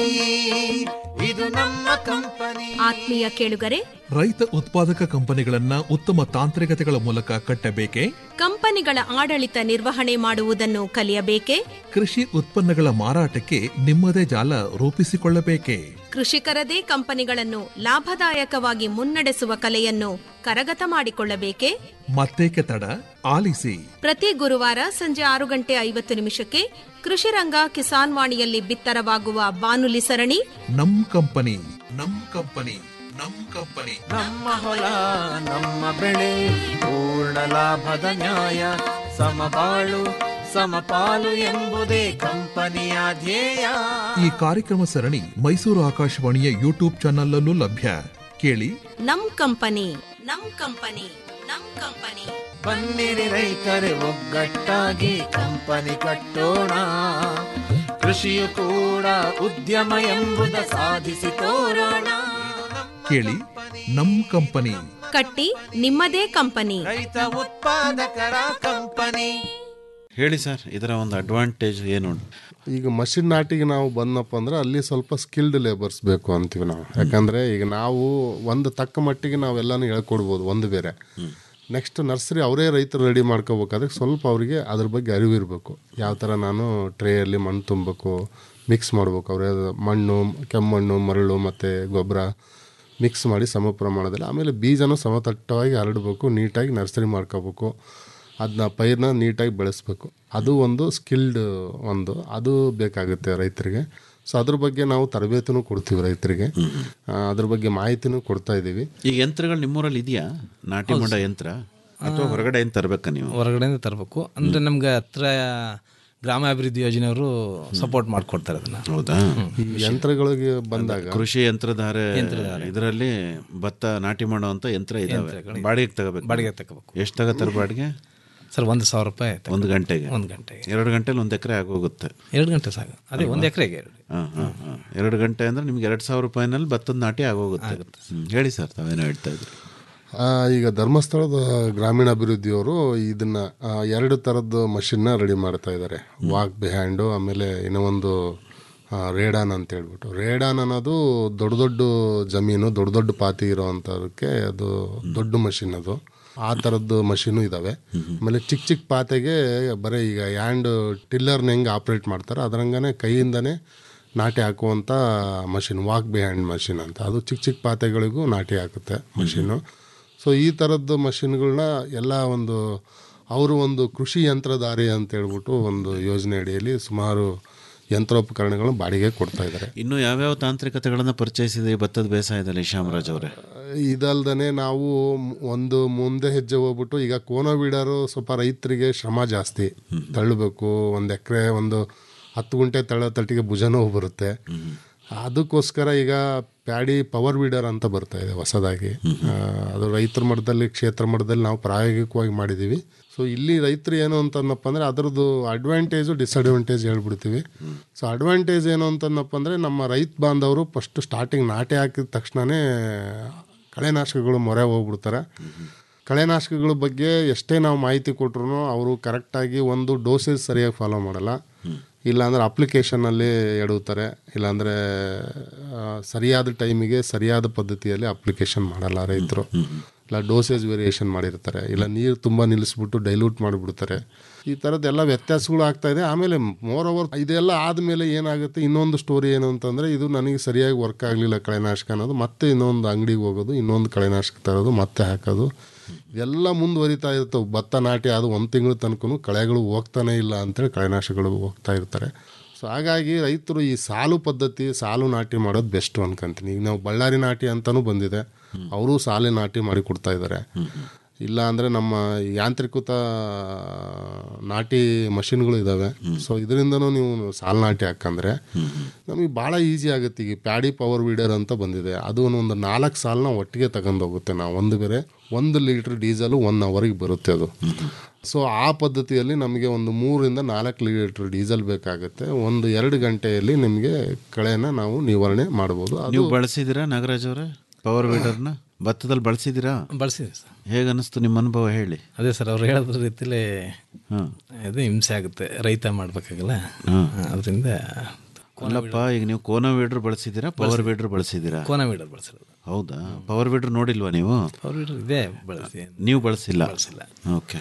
ಇದು ನಮ್ಮ ಕಂಪನಿ ಆತ್ಮೀಯ ಕೇಳುಗರೆ ರೈತ ಉತ್ಪಾದಕ ಕಂಪನಿಗಳನ್ನ ಉತ್ತಮ ತಾಂತ್ರಿಕತೆಗಳ ಮೂಲಕ ಕಟ್ಟಬೇಕೆ ಕಂಪನಿಗಳ ಆಡಳಿತ ನಿರ್ವಹಣೆ ಮಾಡುವುದನ್ನು ಕಲಿಯಬೇಕೆ ಕೃಷಿ ಉತ್ಪನ್ನಗಳ ಮಾರಾಟಕ್ಕೆ ನಿಮ್ಮದೇ ಜಾಲ ರೂಪಿಸಿಕೊಳ್ಳಬೇಕೆ ಕೃಷಿಕರದೇ ಕಂಪನಿಗಳನ್ನು ಲಾಭದಾಯಕವಾಗಿ ಮುನ್ನಡೆಸುವ ಕಲೆಯನ್ನು ಕರಗತ ಮಾಡಿಕೊಳ್ಳಬೇಕೆ ಮತ್ತೇಕೆ ತಡ ಆಲಿಸಿ ಪ್ರತಿ ಗುರುವಾರ ಸಂಜೆ ಆರು ಗಂಟೆ ಐವತ್ತು ನಿಮಿಷಕ್ಕೆ ಕೃಷಿರಂಗ ಕಿಸಾನ್ ವಾಣಿಯಲ್ಲಿ ಬಿತ್ತರವಾಗುವ ಬಾನುಲಿ ಸರಣಿ ನಮ್ ಕಂಪನಿ ನಮ್ ಕಂಪನಿ ನಮ್ ಕಂಪನಿ ನಮ್ಮ ಹೊಲ ನಮ್ಮ ಬೆಳೆ ಪೂರ್ಣ ಲಾಭದ ನ್ಯಾಯ ಸಮಬಾಳು ಸಮಪಾಲು ಎಂಬುದೇ ಕಂಪನಿಯ ಧ್ಯೇಯ ಈ ಕಾರ್ಯಕ್ರಮ ಸರಣಿ ಮೈಸೂರು ಆಕಾಶವಾಣಿಯ ಯೂಟ್ಯೂಬ್ ಚಾನಲ್ಲೂ ಲಭ್ಯ ಕೇಳಿ ನಮ್ ಕಂಪನಿ ನಮ್ ಕಂಪನಿ ನಮ್ ಕಂಪನಿ ಬನ್ನಿರಿ ರೈತರೆ ಒಗ್ಗಟ್ಟಾಗಿ ಕಂಪನಿ ಕಟ್ಟೋಣ ಕೃಷಿಯು ಕೂಡ ಉದ್ಯಮ ಎಂಬುದ ಸಾಧಿಸಿ ತೋರೋಣ ಕೇಳಿ ನಮ್ ಕಂಪನಿ ಕಟ್ಟಿ ನಿಮ್ಮದೇ ಕಂಪನಿ ರೈತ ಉತ್ಪಾದಕರ ಕಂಪನಿ ಹೇಳಿ ಸರ್ ಇದರ ಒಂದು ಅಡ್ವಾಂಟೇಜ್ ಏನು ಈಗ ಮಷಿನ್ ನಾಟಿಗೆ ನಾವು ಬಂದಪ್ಪ ಅಂದ್ರೆ ಅಲ್ಲಿ ಸ್ವಲ್ಪ ಸ್ಕಿಲ್ಡ್ ಲೇಬರ್ಸ್ ಬೇಕು ಅಂತೀವಿ ನಾವು ಯಾಕಂದರೆ ಈಗ ನಾವು ಒಂದು ತಕ್ಕ ಮಟ್ಟಿಗೆ ನಾವೆಲ್ಲನೂ ಹೇಳ್ಕೊಡ್ಬೋದು ಒಂದು ಬೇರೆ ನೆಕ್ಸ್ಟ್ ನರ್ಸರಿ ಅವರೇ ರೈತರು ರೆಡಿ ಮಾಡ್ಕೋಬೇಕಾದ್ರೆ ಸ್ವಲ್ಪ ಅವರಿಗೆ ಅದ್ರ ಬಗ್ಗೆ ಅರಿವು ಇರಬೇಕು ಯಾವ ಥರ ನಾನು ಟ್ರೇಯಲ್ಲಿ ಮಣ್ಣು ತುಂಬಬೇಕು ಮಿಕ್ಸ್ ಮಾಡ್ಬೇಕು ಅವರೇ ಮಣ್ಣು ಕೆಮ್ಮಣ್ಣು ಮರಳು ಮತ್ತು ಗೊಬ್ಬರ ಮಿಕ್ಸ್ ಮಾಡಿ ಸಮ ಪ್ರಮಾಣದಲ್ಲಿ ಆಮೇಲೆ ಬೀಜನೂ ಸಮತಟ್ಟವಾಗಿ ಹರಡಬೇಕು ನೀಟಾಗಿ ನರ್ಸರಿ ಮಾಡ್ಕೋಬೇಕು ಅದನ್ನ ಪೈರ್ನ ನೀಟಾಗಿ ಬೆಳೆಸ್ಬೇಕು ಅದು ಒಂದು ಸ್ಕಿಲ್ಡ್ ಒಂದು ಅದು ಬೇಕಾಗುತ್ತೆ ರೈತರಿಗೆ ಸೊ ಅದ್ರ ಬಗ್ಗೆ ನಾವು ತರಬೇತಿನೂ ಕೊಡ್ತೀವಿ ರೈತರಿಗೆ ಆ, ಅದ್ರ ಬಗ್ಗೆ ಮಾಹಿತಿನೂ ಕೊಡ್ತಾ ಇದ್ದೀವಿ ಈಗ ಯಂತ್ರಗಳು ನಿಮ್ಮೂರಲ್ಲಿ ಇದೆಯಾ ನಾಟಿ ಮಾಡೋ ಯಂತ್ರ ಅಥವಾ ಹೊರಗಡೆ ಏನು ತರಬೇಕಾ ನೀವು ಹೊರಗಡೆಯಿಂದ ತರಬೇಕು ಅಂದರೆ ನಮ್ಗೆ ಹತ್ರ ಗ್ರಾಮಾಭಿವೃದ್ಧಿ ಯೋಜನೆಯವರು ಸಪೋರ್ಟ್ ಮಾಡಿಕೊಡ್ತಾರೆ ಅದನ್ನು ಹೌದಾ ಈ ಯಂತ್ರಗಳಿಗೆ ಬಂದಾಗ ಕೃಷಿ ಯಂತ್ರಧಾರೆ ಇದರಲ್ಲಿ ಭತ್ತ ನಾಟಿ ಮಾಡುವಂತ ಯಂತ್ರ ಇದಾವೆ ಬಾಡಿಗೆ ತಗೋಬೇಕು ಬಾಡಿಗೆ ತಗೋಬೇಕು ಎಷ್ಟು ತಗೋತಾರೆ ಬಾಡಿಗೆ ಸರ್ ಒಂದು ಸಾವಿರ ರೂಪಾಯಿ ಆಯ್ತು ಒಂದು ಗಂಟೆಗೆ ಒಂದು ಗಂಟೆಗೆ ಎರಡು ಗಂಟೆಲಿ ಒಂದು ಎಕರೆ ಆಗೋಗುತ್ತೆ ಎರಡು ಗಂಟೆ ಸಾಕು ಅದೇ ಒಂದು ಎಕರೆಗೆ ಎರಡು ಹಾಂ ಹಾಂ ಹಾಂ ಎರಡು ಗಂಟೆ ಅಂದ್ರೆ ನಿಮ್ಗೆ ಎರಡು ಸಾವಿರ ರೂಪಾಯಿನಲ್ಲಿ ಭತ್ತದ ನಾಟಿ ಆಗೋಗುತ್ತೆ ಹ್ಮ್. ಹೇಳಿ ಸರ್ ತಾವೇನೋ ಹೇಳ್ತಾ ಇದ್ರಿ ಆ, ಈಗ ಧರ್ಮಸ್ಥಳದ ಗ್ರಾಮೀಣಾಭಿವೃದ್ಧಿಯವರು ಇದನ್ನ ಆ, ಎರಡು ಥರದ್ದು ಮಷಿನ್ನ ರೆಡಿ ಮಾಡ್ತಾ ಇದ್ದಾರೆ ವಾಕ್ ಬಿಹ್ಯಾಂಡು ಆಮೇಲೆ ಇನ್ನೂ ಒಂದು ಆ, ರೇಡಾನ್ ಅಂತ ಹೇಳ್ಬಿಟ್ಟು ರೇಡಾನ್ ಅನ್ನೋದು ದೊಡ್ಡ ದೊಡ್ಡ ಜಮೀನು ದೊಡ್ಡ ದೊಡ್ಡ ಪಾತಿ ಇರೋವಂಥದಕ್ಕೆ ಅದು ದೊಡ್ಡ ಮಷಿನ್ ಅದು ಆ ಥರದ್ದು ಮಷೀನು ಇದ್ದಾವೆ ಆಮೇಲೆ ಚಿಕ್ಕ ಚಿಕ್ಕ ಪಾತೆಗೆ ಬರೀ ಈಗ ಹ್ಯಾಂಡ್ ಟಿಲ್ಲರ್ನ ಹೆಂಗೆ ಆಪ್ರೇಟ್ ಮಾಡ್ತಾರೆ ಅದರಂಗನೆ ಕೈಯಿಂದನೇ ನಾಟಿ ಹಾಕುವಂಥ ಮಷಿನ್ ವಾಕ್ ಬಿಹ್ಯಾಂಡ್ ಮಷಿನ್ ಅಂತ ಅದು ಚಿಕ್ಕ ಚಿಕ್ಕ ಪಾತೆಗಳಿಗೂ ನಾಟಿ ಹಾಕುತ್ತೆ ಮಷೀನು ಸೊ ಈ ಥರದ್ದು ಮಷಿನ್ಗಳನ್ನ ಎಲ್ಲ ಒಂದು ಅವರು ಒಂದು ಕೃಷಿ ಯಂತ್ರಧಾರಿ ಅಂತ ಹೇಳ್ಬಿಟ್ಟು ಒಂದು ಯೋಜನೆ ಅಡಿಯಲ್ಲಿ ಸುಮಾರು ಯಂತ್ರೋಪಕರಣಗಳನ್ನ ಬಾಡಿಗೆ ಕೊಡ್ತಾ ಇದ್ದಾರೆ ಇನ್ನು ಯಾವ್ಯಾವ ತಾಂತ್ರಿಕತೆಗಳನ್ನ ಪರಿಚಯಿಸಿದೆ ಈ ಭತ್ತದ ಬೇಸಾಯದಲ್ಲಿ ಶ್ಯಾಮರಾಜ್ ಅವರೇ ಇದಲ್ದೇ ನಾವು ಮ್- ಒಂದು ಮುಂದೆ ಹೆಜ್ಜೆ ಹೋಗ್ಬಿಟ್ಟು ಈಗ ಕೋನೋವೀಡರು ಸ್ವಲ್ಪ ರೈತರಿಗೆ ಶ್ರಮ ಜಾಸ್ತಿ ತಳ್ಳಬೇಕು ಒಂದು ಎಕರೆ ಒಂದು ಹತ್ತು ಗುಂಟೆ ತಳ್ಳ ತಟ್ಟಿಗೆ ಭುಜ ನೋವು ಬರುತ್ತೆ ಅದಕ್ಕೋಸ್ಕರ ಈಗ ಪ್ಯಾಡಿ ಪವರ್ ವೀಡರ್ ಅಂತ ಬರ್ತಾ ಇದೆ ಹೊಸದಾಗಿ ಆ, ಅದು ರೈತರ ಮಟ್ಟದಲ್ಲಿ ಕ್ಷೇತ್ರ ಮಟ್ಟದಲ್ಲಿ ನಾವು ಪ್ರಾಯೋಗಿಕವಾಗಿ ಮಾಡಿದ್ದೀವಿ ಸೊ ಇಲ್ಲಿ ರೈತರು ಏನು ಅಂತಂದಪ್ಪ ಅಂದರೆ ಅದರದ್ದು ಅಡ್ವಾಂಟೇಜು ಡಿಸಡ್ವಾಂಟೇಜ್ ಹೇಳ್ಬಿಡ್ತೀವಿ ಸೊ ಅಡ್ವಾಂಟೇಜ್ ಏನು ಅಂತಂದಪ್ಪ ಅಂದರೆ ನಮ್ಮ ರೈತ ಬಾಂಧವರು ಫಸ್ಟ್ ಸ್ಟಾರ್ಟಿಂಗ್ ನಾಟಿ ಹಾಕಿದ ತಕ್ಷಣವೇ ಕಳೆನಾಶಕಗಳು ಮೊರೆ ಹೋಗ್ಬಿಡ್ತಾರೆ ಕಳೆನಾಶಕಗಳ ಬಗ್ಗೆ ಎಷ್ಟೇ ನಾವು ಮಾಹಿತಿ ಕೊಟ್ರು ಅವರು ಕರೆಕ್ಟಾಗಿ ಒಂದು ಡೋಸೇಜ್ ಸರಿಯಾಗಿ ಫಾಲೋ ಮಾಡಲ್ಲ ಇಲ್ಲಾಂದ್ರೆ ಅಪ್ಲಿಕೇಶನಲ್ಲಿ ಎಡುತ್ತಾರೆ ಇಲ್ಲಾಂದರೆ ಆ, ಸರಿಯಾದ ಟೈಮಿಗೆ ಸರಿಯಾದ ಪದ್ಧತಿಯಲ್ಲಿ ಅಪ್ಲಿಕೇಶನ್ ಮಾಡಲ್ಲ ರೈತರು ಇಲ್ಲ ಡೋಸೇಜ್ ವೇರಿಯೇಷನ್ ಮಾಡಿರ್ತಾರೆ ಇಲ್ಲ ನೀರು ತುಂಬ ನಿಲ್ಲಿಸ್ಬಿಟ್ಟು ಡೈಲ್ಯೂಟ್ ಮಾಡಿಬಿಡ್ತಾರೆ ಈ ಥರದ್ದೆಲ್ಲ ವ್ಯತ್ಯಾಸಗಳು ಆಗ್ತಾ ಇದೆ ಆಮೇಲೆ ಮೋರ್ ಓವರ್ ಇದೆಲ್ಲ ಆದಮೇಲೆ ಏನಾಗುತ್ತೆ ಇನ್ನೊಂದು ಸ್ಟೋರಿ ಏನು ಅಂತಂದರೆ ಇದು ನನಗೆ ಸರಿಯಾಗಿ ವರ್ಕ್ ಆಗಲಿಲ್ಲ ಕಳೆನಾಶಕ ಅನ್ನೋದು ಮತ್ತೆ ಇನ್ನೊಂದು ಅಂಗಡಿಗೆ ಹೋಗೋದು ಇನ್ನೊಂದು ಕಳೆನಾಶಕ ತರೋದು ಮತ್ತೆ ಹಾಕೋದು ಎಲ್ಲ ಮುಂದುವರಿತಾ ಇರ್ತವೆ ಭತ್ತ ನಾಟಿ ಅದು ಒಂದು ತಿಂಗಳ ತನಕ ಕಳೆಗಳು ಹೋಗ್ತಾನೆ ಇಲ್ಲ ಅಂತೇಳಿ ಕಳೆನಾಶಕಗಳು ಹೋಗ್ತಾ ಇರ್ತಾರೆ ಸೊ ಹಾಗಾಗಿ ರೈತರು ಈ ಸಾಲು ಪದ್ಧತಿ ಸಾಲು ನಾಟಿ ಮಾಡೋದು ಬೆಸ್ಟ್ ಅನ್ಕೊಂತೀನಿ ಈಗ ನಾವು ಬಳ್ಳಾರಿ ನಾಟಿ ಅಂತಲೂ ಬಂದಿದೆ ಅವರು ಸಾಲೆ ನಾಟಿ ಮಾಡಿ ಕೊಡ್ತಾ ಇದ್ದಾರೆ ಇಲ್ಲ ಅಂದರೆ ನಮ್ಮ ಯಾಂತ್ರಿಕೃತ ನಾಟಿ ಮಷಿನ್ಗಳು ಇದ್ದಾವೆ ಸೊ ಇದರಿಂದನೂ ನೀವು ಸಾಲು ನಾಟಿ ಹಾಕಂದ್ರೆ ನಮಗೆ ಭಾಳ ಈಸಿ ಆಗುತ್ತೆ ಈಗ ಪ್ಯಾಡಿ ಪವರ್ ವೀಡರ್ ಅಂತ ಬಂದಿದೆ ಅದು ಒಂದು ನಾಲ್ಕು ಸಾಲನ್ನ ಒಟ್ಟಿಗೆ ತಗೊಂಡು ಹೋಗುತ್ತೆ ನಾವು ಒಂದು ಬೇರೆ ಒಂದು ಲೀಟ್ರ್ ಡೀಸೆಲು ಒನ್ ಅವರಿಗೆ ಬರುತ್ತೆ ಅದು ಸೊ ಆ ಪದ್ಧತಿಯಲ್ಲಿ ನಮಗೆ ಒಂದು ಮೂರಿಂದ ನಾಲ್ಕು ಲೀಟರ್ ಡೀಸೆಲ್ ಬೇಕಾಗುತ್ತೆ ಒಂದು ಎರಡು ಗಂಟೆಯಲ್ಲಿ ನಿಮಗೆ ಕಳೆನ ನಾವು ನಿವಾರಣೆ ಮಾಡ್ಬೋದು ಅದು ನೀವು ಬಳಸಿದ್ದೀರಾ ನಾಗರಾಜ್ ಅವರೇ ಪವರ್ ವೀಡರ್ನ ಭತ್ತದಲ್ಲಿ ಬಳಸಿದ್ದೀರಾ ಬಳಸಿದ್ದೀವಿ ಸರ್ ಹೇಗೆ ಅನ್ನಿಸ್ತು ನಿಮ್ಮ ಅನುಭವ ಹೇಳಿ ಅದೇ ಸರ್ ಅವ್ರು ಹೇಳೋದ್ರ ರೀತಿಲೇ ಇದು ಹಿಂಸೆ ಆಗುತ್ತೆ ರೈತ ಮಾಡ್ಬೇಕಾಗಲ್ಲ ಅದರಿಂದ ಅಲ್ಲಪ್ಪ ಈಗ ನೀವು ಕೋನ ವೀಡರ್ ಬಳಸಿದ್ದೀರಾ ಪವರ್ ವೀಡರ್ ಬಳಸಿದ್ದೀರಾ ಕೋನ ವೀಡರ್ ಬಳಸಿರೋದು ಹೌದಾ ಪವರ್ ವೀಡರ್ ನೋಡಿಲ್ವಾ ನೀವು ಪವರ್ ವೀಡರ್ ಇದೆ ಬಳಸಿ ನೀವು ಬಳಸಿಲ್ಲ ಓಕೆ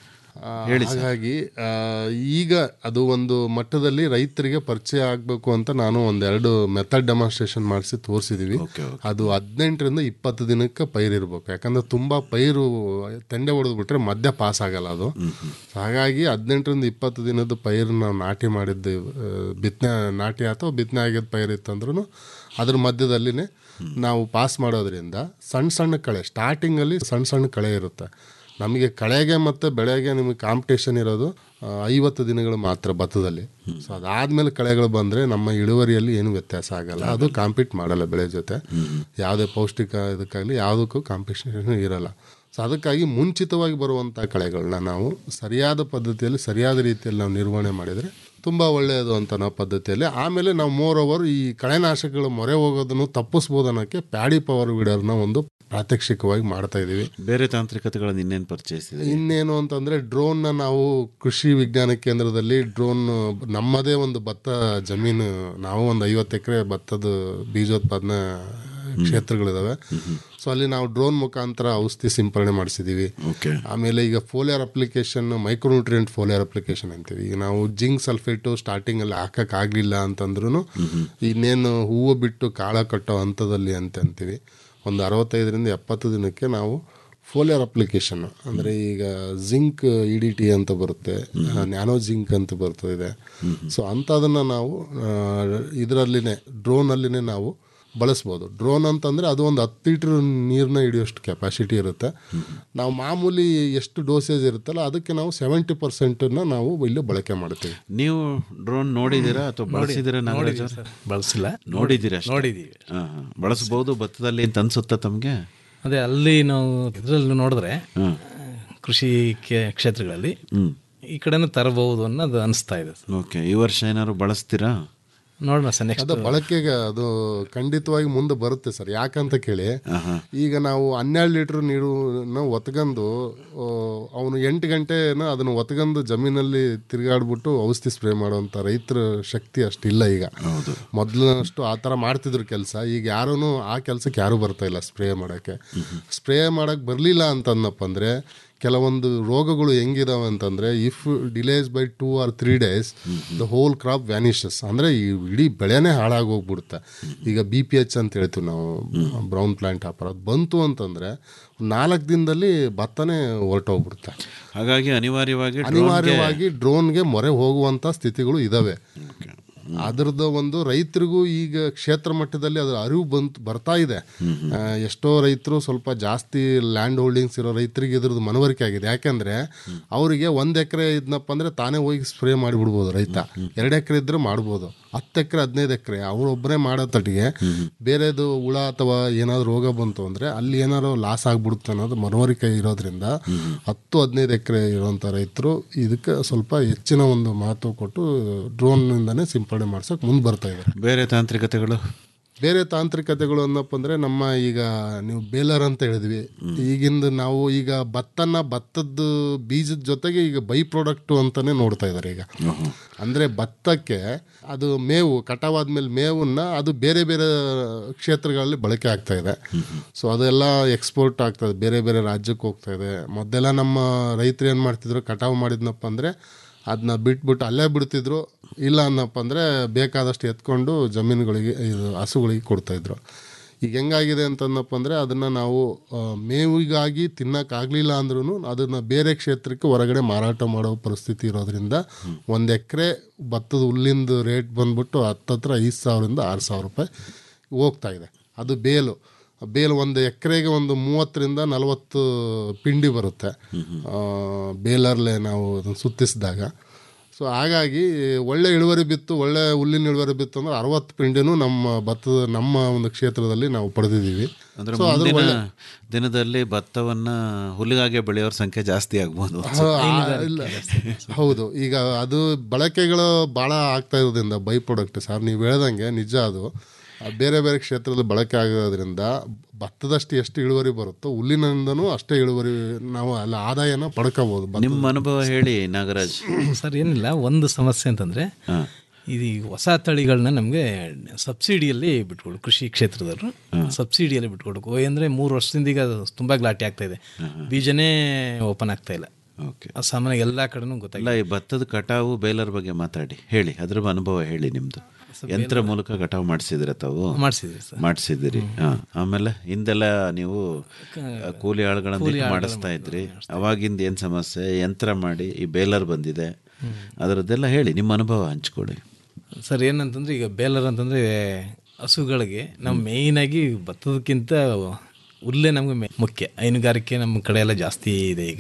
ಆ, ಹೇಳಿ ಸರ್. ಹಾಗಾಗಿ ಆ, ಈಗ ಅದು ಒಂದು ಮಟ್ಟದಲ್ಲಿ ರೈತರಿಗೆ ಪರಿಚಯ ಆಗಬೇಕು ಅಂತ ನಾನು ಒಂದೆರಡು ಮೆಥಡ್ ಡೆಮಾನ್ಸ್ಟ್ರೇಷನ್ ಮಾಡಿಸಿ ತೋರಿಸಿದೀವಿ ಅದು ಹದಿನೆಂಟರಿಂದ ಇಪ್ಪತ್ತು ದಿನಕ್ಕೆ ಪೈರು ಇರಬೇಕು ಯಾಕಂದ್ರೆ ತುಂಬ ಪೈರು ತೆಂಡೆ ಹೊಡೆದ್ಬಿಟ್ರೆ ಮಧ್ಯ ಪಾಸ್ ಆಗಲ್ಲ ಅದು ಹಾಗಾಗಿ ಹದಿನೆಂಟರಿಂದ ಇಪ್ಪತ್ತು ದಿನದ ಪೈರು ನಾವು ನಾಟಿ ಮಾಡಿದ್ದು ಆ, ಬಿತ್ತನೆ ನಾಟಿ ಅಥವಾ ಬಿತ್ತನೆ ಆಗಿದ್ದ ಪೈರು ಇತ್ತಂದ್ರೂ ಅದ್ರ ಮಧ್ಯದಲ್ಲಿನೇ ನಾವು ಪಾಸ್ ಮಾಡೋದ್ರಿಂದ ಸಣ್ಣ ಸಣ್ಣ ಕಳೆ ಸ್ಟಾರ್ಟಿಂಗಲ್ಲಿ ಸಣ್ಣ ಸಣ್ಣ ಕಳೆ ಇರುತ್ತೆ ನಮಗೆ ಕಳೆಗೆ ಮತ್ತು ಬೆಳೆಗೆ ನಿಮಗೆ ಕಾಂಪಿಟೇಷನ್ ಇರೋದು ಆ, ಐವತ್ತು ದಿನಗಳು ಮಾತ್ರ ಭತ್ತದಲ್ಲಿ ಸೊ ಅದಾದ್ಮೇಲೆ ಕಳೆಗಳು ಬಂದರೆ ನಮ್ಮ ಇಳುವರಿಯಲ್ಲಿ ಏನು ವ್ಯತ್ಯಾಸ ಆಗಲ್ಲ ಅದು ಕಾಂಪೀಟ್ ಮಾಡಲ್ಲ ಬೆಳೆ ಜೊತೆ ಯಾವುದೇ ಪೌಷ್ಟಿಕ ಇದಕ್ಕಾಗಲಿ ಯಾವುದಕ್ಕೂ ಕಾಂಪಿಟೇಷನ್ ಇರಲ್ಲ ಸೊ ಅದಕ್ಕಾಗಿ ಮುಂಚಿತವಾಗಿ ಬರುವಂಥ ಕಳೆಗಳನ್ನ ನಾವು ಸರಿಯಾದ ಪದ್ಧತಿಯಲ್ಲಿ ಸರಿಯಾದ ರೀತಿಯಲ್ಲಿ ನಾವು ನಿರ್ವಹಣೆ ಮಾಡಿದರೆ ತುಂಬ ಒಳ್ಳೆಯದು ಅಂತ ನಾವು ಪದ್ಧತಿಯಲ್ಲಿ ಆಮೇಲೆ ನಾವು ಮೋರ್ ಓವರ್ ಈ ಕಳೆನಾಶಕಗಳು ಮೊರೆ ಹೋಗೋದನ್ನು ತಪ್ಪಿಸ್ಬೋದು ಅನ್ನೋಕ್ಕೆ ಪ್ಯಾಡಿ ಪವರ್ ವೀಡರ್ನ ಒಂದು ಪ್ರಾತ್ಯಕ್ಷಿಕವಾಗಿ ಮಾಡ್ತಾ ಇದ್ದೀವಿ ಬೇರೆ ತಾಂತ್ರಿಕತೆಗಳನ್ನು ಇನ್ನೇನು ಪರಿಚಯಿಸಿದೆ ಇನ್ನೇನು ಅಂತಂದ್ರೆ ಡ್ರೋನ್ನ ನಾವು ಕೃಷಿ ವಿಜ್ಞಾನ ಕೇಂದ್ರದಲ್ಲಿ ಡ್ರೋನ್ ನಮ್ಮದೇ ಒಂದು ಭತ್ತ ಜಮೀನು ನಾವು ಒಂದು ಐವತ್ತು ಎಕರೆ ಭತ್ತದ ಬೀಜೋತ್ಪಾದನಾ ಕ್ಷೇತ್ರಗಳಿದಾವೆ ಸೊ ಅಲ್ಲಿ ನಾವು ಡ್ರೋನ್ ಮುಖಾಂತರ ಔಷಧಿ ಸಿಂಪರಣೆ ಮಾಡಿಸಿದೀವಿ ಆಮೇಲೆ ಈಗ foliar application micronutrient foliar application ಅಂತೀವಿ ಈಗ ನಾವು ಜಿಂಕ್ ಸಲ್ಫೇಟು ಸ್ಟಾರ್ಟಿಂಗ್ ಅಲ್ಲಿ ಹಾಕಕ್ ಆಗ್ಲಿಲ್ಲ ಅಂತಂದ್ರೂ ಇನ್ನೇನು ಹೂವು ಬಿಟ್ಟು ಕಾಳ ಕಟ್ಟೋ ಹಂತದಲ್ಲಿ ಅಂತ ಅಂತೀವಿ ಒಂದು ಅರವತ್ತೈದರಿಂದ ಎಪ್ಪತ್ತು ದಿನಕ್ಕೆ ನಾವು ಫೋಲಿಯರ್ ಅಪ್ಲಿಕೇಶನ್ ಅಂದರೆ ಈಗ ಜಿಂಕ್ ಇ ಡಿ ಟಿ ಅಂತ ಬರುತ್ತೆ ನ್ಯಾನೋ ಜಿಂಕ್ ಅಂತ ಬರ್ತದೆ ಸೊ ಅಂಥದನ್ನು ನಾವು ಇದರಲ್ಲಿನೇ ಡ್ರೋನಲ್ಲಿನೇ ನಾವು ಬಳಸ್ಬೋದು ಡ್ರೋನ್ ಅಂತಂದರೆ ಅದು ಒಂದು ಹತ್ತು ಲೀಟ್ರ್ ನೀರನ್ನ ಹಿಡಿಯೋಷ್ಟು ಕೆಪಾಸಿಟಿ ಇರುತ್ತೆ ನಾವು ಮಾಮೂಲಿ ಎಷ್ಟು ಡೋಸೇಜ್ ಇರುತ್ತಲ್ಲ ಅದಕ್ಕೆ ನಾವು ಸೆವೆಂಟಿ ಪರ್ಸೆಂಟನ್ನು ನಾವು ಇಲ್ಲಿ ಬಳಕೆ ಮಾಡ್ತೀವಿ ನೀವು ಡ್ರೋನ್ ನೋಡಿದ್ದೀರಾ ಅಥವಾ ಬಳಸಿದ್ದೀರಾ ನಾಗರಾಜ್ ನೋಡಿದ್ದೀವಿ ಅವ್ರೆ? ಸರ್. ಬಳಸಿಲ್ಲ. ನೋಡಿದ್ದೀರಾ ಅಷ್ಟೇ? ನೋಡಿದ್ದೀವಿ. ಹಾ, ಹಾ. ಬಳಸ್ಬೋದು ಭತ್ತದಲ್ಲಿ ಅಂತ ಅನ್ಸುತ್ತಾ ತಮಗೆ ಅದೇ ಅಲ್ಲಿ ನಾವು ಇದರಲ್ಲಿ ನೋಡಿದ್ರೆ ಕೃಷಿ ಕೇ- ಕ್ಷೇತ್ರಗಳಲ್ಲಿ ಈ ಕಡೆನೂ ತರಬಹುದು ಅನ್ನೋದು ಅನಿಸ್ತಾ ಇದೆ ಓಕೆ ಈ ವರ್ಷ ಏನಾದ್ರು ಬಳಸ್ತೀರಾ ನೋಡೋಣ ಸರ್ ನೆಕ್ಸ್ಟ್ ಅದು ಬಳಕೆಗೆ ಅದು ಖಂಡಿತವಾಗಿ ಮುಂದೆ ಬರುತ್ತೆ ಸರ್ ಯಾಕಂತ ಕೇಳಿ ಈಗ ನಾವು ಹನ್ನೆರಡು ಲೀಟ್ರ್ ನೀರನ್ನ ಒತ್ಕೊಂಡು ಅವನು ಎಂಟು ಗಂಟೆನ ಅದನ್ನು ಒತ್ಕೊಂಡು ಜಮೀನಲ್ಲಿ ತಿರುಗಾಡ್ಬಿಟ್ಟು ಔಷಧಿ ಸ್ಪ್ರೇ ಮಾಡುವಂಥ ರೈತರ ಶಕ್ತಿ ಅಷ್ಟಿಲ್ಲ ಈಗ ಮೊದಲಿನಷ್ಟು ಆ ಥರ ಮಾಡ್ತಿದ್ರು ಕೆಲಸ ಈಗ ಯಾರೂ ಆ ಕೆಲಸಕ್ಕೆ ಯಾರೂ ಬರ್ತಾ ಇಲ್ಲ ಸ್ಪ್ರೇ ಮಾಡೋಕ್ಕೆ ಸ್ಪ್ರೇ ಮಾಡೋಕ್ಕೆ ಬರಲಿಲ್ಲ ಅಂತಂದಪ್ಪ ಅಂದರೆ ಕೆಲವೊಂದು ರೋಗಗಳು ಹೆಂಗಿದಾವೆ ಅಂತಂದರೆ if delays by two or three days the whole crop vanishes ಅಂದರೆ ಈ ಇಡೀ ಬೆಳೆನೇ ಹಾಳಾಗಿ ಹೋಗ್ಬಿಡುತ್ತೆ ಈಗ ಬಿ ಪಿ ಎಚ್ ಅಂತ ಹೇಳ್ತೀವಿ ನಾವು ಬ್ರೌನ್ ಪ್ಲಾಂಟ್ ಹಾಪರ್ ಅದು ಬಂತು ಅಂತಂದರೆ ನಾಲ್ಕು ದಿನದಲ್ಲಿ ಭತ್ತನೇ ಹೊರಟೋಗ್ಬಿಡುತ್ತೆ ಹಾಗಾಗಿ ಅನಿವಾರ್ಯವಾಗಿ drone ಗೆ- ಅನಿವಾರ್ಯವಾಗಿ ಡ್ರೋನ್ಗೆ ಮೊರೆ ಹೋಗುವಂಥ ಸ್ಥಿತಿಗಳು ಇದ್ದಾವೆ ಅದರದ್ದು ಒಂದು ರೈತರಿಗೂ ಈಗ ಕ್ಷೇತ್ರ ಮಟ್ಟದಲ್ಲಿ ಅದರ ಅರಿವು ಬಂತು ಬರ್ತಾ ಇದೆ ಆ, ಎಷ್ಟೋ ರೈತರು ಸ್ವಲ್ಪ ಜಾಸ್ತಿ ಲ್ಯಾಂಡ್ ಹೋಲ್ಡಿಂಗ್ಸ್ ಇರೋ ರೈತರಿಗೆ ಇದ್ರದ್ದು ಮನವರಿಕೆ ಆಗಿದೆ ಯಾಕೆಂದ್ರೆ ಅವರಿಗೆ ಒಂದ್ ಎಕರೆ ಇದ್ನಪ್ಪ ಅಂದ್ರೆ ತಾನೇ ಹೋಗಿ ಸ್ಪ್ರೇ ಮಾಡಿಬಿಡ್ಬೋದು ರೈತ ಎರಡು ಎಕರೆ ಇದ್ರೆ ಮಾಡ್ಬೋದು ಹತ್ತು ಎಕರೆ ಹದಿನೈದು ಎಕರೆ ಅವರೊಬ್ಬರೇ ಮಾಡೋ ತಟ್ಟಿಗೆ ಬೇರೆದು ಹುಳ ಅಥವಾ ಏನಾದ್ರು ರೋಗ ಬಂತು ಅಂದ್ರೆ ಅಲ್ಲಿ ಏನಾದ್ರು ಲಾಸ್ ಆಗ್ಬಿಡುತ್ತೆ ಅನ್ನೋದು ಮನವರಿಕೆ ಇರೋದ್ರಿಂದ ಹತ್ತು ಹದಿನೈದು ಎಕರೆ ಇರುವಂತ ರೈತರು ಇದಕ್ಕೆ ಸ್ವಲ್ಪ ಹೆಚ್ಚಿನ ಒಂದು ಮಾತು ಕೊಟ್ಟು ಡ್ರೋನ್ನಿಂದಾನೇ ಸಿಂಪಡಣೆ ಮಾಡ್ಸೋಕೆ ಮುಂದೆ ಬರ್ತಾ ಇದ್ದಾರೆ ಬೇರೆ ತಾಂತ್ರಿಕತೆಗಳು ಬೇರೆ ತಾಂತ್ರಿಕತೆಗಳು ಅನ್ನಪ್ಪ ಅಂದ್ರೆ ನಮ್ಮ ಈಗ ನೀವು ಬೇಲರ್ ಅಂತ ಹೇಳಿದ್ವಿ ಈಗಿಂದ ನಾವು ಈಗ ಭತ್ತನ ಭತ್ತದ ಬೀಜದ ಜೊತೆಗೆ ಈಗ ಬೈ ಪ್ರಾಡಕ್ಟ್ ಅಂತಾನೆ ನೋಡ್ತಾ ಇದ್ದಾರೆ ಈಗ ಅಂದ್ರೆ ಭತ್ತಕ್ಕೆ ಅದು ಮೇವು ಕಟಾವಾದ್ಮೇಲೆ ಮೇವನ್ನ ಅದು ಬೇರೆ ಬೇರೆ ಕ್ಷೇತ್ರಗಳಲ್ಲಿ ಬಳಕೆ ಆಗ್ತಾ ಇದೆ ಸೊ ಅದೆಲ್ಲ ಎಕ್ಸ್ಪೋರ್ಟ್ ಆಗ್ತದೆ ಬೇರೆ ಬೇರೆ ರಾಜ್ಯಕ್ಕೆ ಹೋಗ್ತಾ ಇದೆ ಮೊದಲೆಲ್ಲ ನಮ್ಮ ರೈತರು ಏನು ಮಾಡ್ತಿದ್ರು ಕಟಾವು ಮಾಡಿದ್ನಪ್ಪ ಅಂದ್ರೆ ಅದನ್ನ ಬಿಟ್ಬಿಟ್ಟು ಅಲ್ಲೇ ಬಿಡ್ತಿದ್ರು ಇಲ್ಲ ಅನ್ನಪ್ಪ ಅಂದರೆ ಬೇಕಾದಷ್ಟು ಎತ್ಕೊಂಡು ಜಮೀನುಗಳಿಗೆ ಇದು ಹಸುಗಳಿಗೆ ಕೊಡ್ತಾಯಿದ್ರು ಈಗ ಹೆಂಗಾಗಿದೆ ಅಂತಂದಪ್ಪ ಅಂದರೆ ಅದನ್ನು ನಾವು ಆ, ಮೇವಿಗಾಗಿ ತಿನ್ನೋಕ್ಕಾಗಲಿಲ್ಲ ಅಂದ್ರೂ ಅದನ್ನು ಬೇರೆ ಕ್ಷೇತ್ರಕ್ಕೆ ಹೊರಗಡೆ ಮಾರಾಟ ಮಾಡೋ ಪರಿಸ್ಥಿತಿ ಇರೋದ್ರಿಂದ ಒಂದು ಎಕರೆ ಭತ್ತದ ಹುಲ್ಲಿಂದು ರೇಟ್ ಬಂದ್ಬಿಟ್ಟು ಹತ್ತತ್ರ ಐದು ಸಾವಿರದಿಂದ ಆರು ಸಾವಿರ ರೂಪಾಯಿ ಹೋಗ್ತಾ ಇದೆ ಅದು ಬೇಲು ಬೇಲು ಒಂದು ಎಕರೆಗೆ ಒಂದು ಮೂವತ್ತರಿಂದ ನಲವತ್ತು ಪಿಂಡಿ ಬರುತ್ತೆ ಆ, ಬೇಲರ್ಲೆ ನಾವು ಅದನ್ನ ಸುತ್ತಿಸಿದಾಗ ಸೊ ಹಾಗಾಗಿ ಒಳ್ಳೆ ಇಳುವರಿ ಬಿತ್ತು ಒಳ್ಳೆ ಹುಲ್ಲಿನ ಇಳುವರಿ ಬಿತ್ತು ಅಂದ್ರೆ ಅರವತ್ತು ಪಿಂಡಿನೂ ನಮ್ಮ ಭತ್ತದ ನಮ್ಮ ಒಂದು ಕ್ಷೇತ್ರದಲ್ಲಿ ನಾವು ಪಡೆದಿದ್ದೀವಿ ಅಂದ್ರೆ ಸೊ ಅದು ಮುಂದಿನ ಒಳ್ಳೆ ದಿನದಲ್ಲಿ ಭತ್ತವನ್ನ ಹುಲ್ಲಿಗಾಗಿ ಬೆಳೆಯೋರ ಸಂಖ್ಯೆ ಜಾಸ್ತಿ ಆಗ್ಬೋದು ಆ, ಇಲ್ಲ. ಹೌದು ಈಗ ಅದು ಬಳಕೆಗಳು ಭಾಳ ಆಗ್ತಾ ಇರೋದ್ರಿಂದ ಬೈ ಪ್ರಾಡಕ್ಟ್ ಸರ್ ನೀವು ಹೇಳ್ದಂಗೆ ನಿಜ ಅದು ಆ ಬೇರೆ ಬೇರೆ ಕ್ಷೇತ್ರದ ಬಳಕೆ ಆಗೋದ್ರಿಂದ ಭತ್ತದಷ್ಟು ಎಷ್ಟು ಇಳುವರಿ ಬರುತ್ತೋ ಹುಲ್ಲಿನಿಂದನೂ ಅಷ್ಟೇ ಇಳುವರಿ ನಾವು ಅಲ್ಲ ಆದಾಯನ ಪಡ್ಕೋಬಹುದು ನಿಮ್ಮ ಅನುಭವ ಹೇಳಿ ನಾಗರಾಜ್ ಸರ್ ಏನಿಲ್ಲ ಒಂದು ಸಮಸ್ಯೆ ಅಂತಂದರೆ ಇದು ಹೊಸ ತಳಿಗಳನ್ನ ನಮಗೆ ಸಬ್ಸಿಡಿಯಲ್ಲಿ ಬಿಟ್ಕೊಡು ಕೃಷಿ ಕ್ಷೇತ್ರದವರು ಸಬ್ಸಿಡಿಯಲ್ಲಿ ಬಿಟ್ಕೊಡ್ಬೇಕು ಅಂದರೆ ಮೂರು ವರ್ಷದಿಂದ ಈಗ ಅದು ತುಂಬ ಗ್ಲಾಟಿ ಆಗ್ತಾ ಇದೆ ಬೀಜನೇ ಓಪನ್ ಆಗ್ತಾ ಇಲ್ಲ ಓಕೆ ಸಾಮಾನ್ಯ ಎಲ್ಲ ಕಡೆನೂ ಅಲ್ಲ ಗೊತ್ತಾಗಿಲ್ಲ ಈ ಭತ್ತದ ಕಟಾವು ಬೇಲರ್ ಬಗ್ಗೆ ಮಾತಾಡಿ ಹೇಳಿ ಅದ್ರ ಅನುಭವ ಹೇಳಿ ನಿಮ್ದು ಯಂತ್ರ ಮೂಲಕ ಕಟಾವು ಮಾಡಿಸಿದ್ರೆ ತಾವು ಮಾಡಿಸಿದ್ವಿ ಸರ್ ಮಾಡಿಸಿದಿರಿ ಹಾ ಆಮೇಲೆ ಹಿಂದೆಲ್ಲ ನೀವು ಆ, ಕೂಲಿ ಆಳುಗಳನ್ನ ಇಟ್ಟು ಮಾಡಿಸ್ತಾ ಇದ್ರಿ ಅವಾಗಿಂದ ಏನು ಸಮಸ್ಯೆ ಯಂತ್ರ ಮಾಡಿ ಈ ಬೇಲರ್ ಬಂದಿದೆ ಅದರದ್ದೆಲ್ಲ ಹೇಳಿ ನಿಮ್ಮ ಅನುಭವ ಹಂಚ್ಕೊಳ್ಳಿ ಸರ್ ಏನಂತಂದ್ರೆ ಈಗ ಬೇಲರ್ ಅಂತಂದರೆ ಹಸುಗಳಿಗೆ ನಾವು ಮೇಯ್ನಾಗಿ ಭತ್ತದಕ್ಕಿಂತ ಹುಲ್ಲೇ ನಮಗೆ ಮೆ- ಮುಖ್ಯ ಹೈನುಗಾರಿಕೆ ನಮ್ಮ ಕಡೆ ಎಲ್ಲ ಜಾಸ್ತಿ ಇದೆ ಈಗ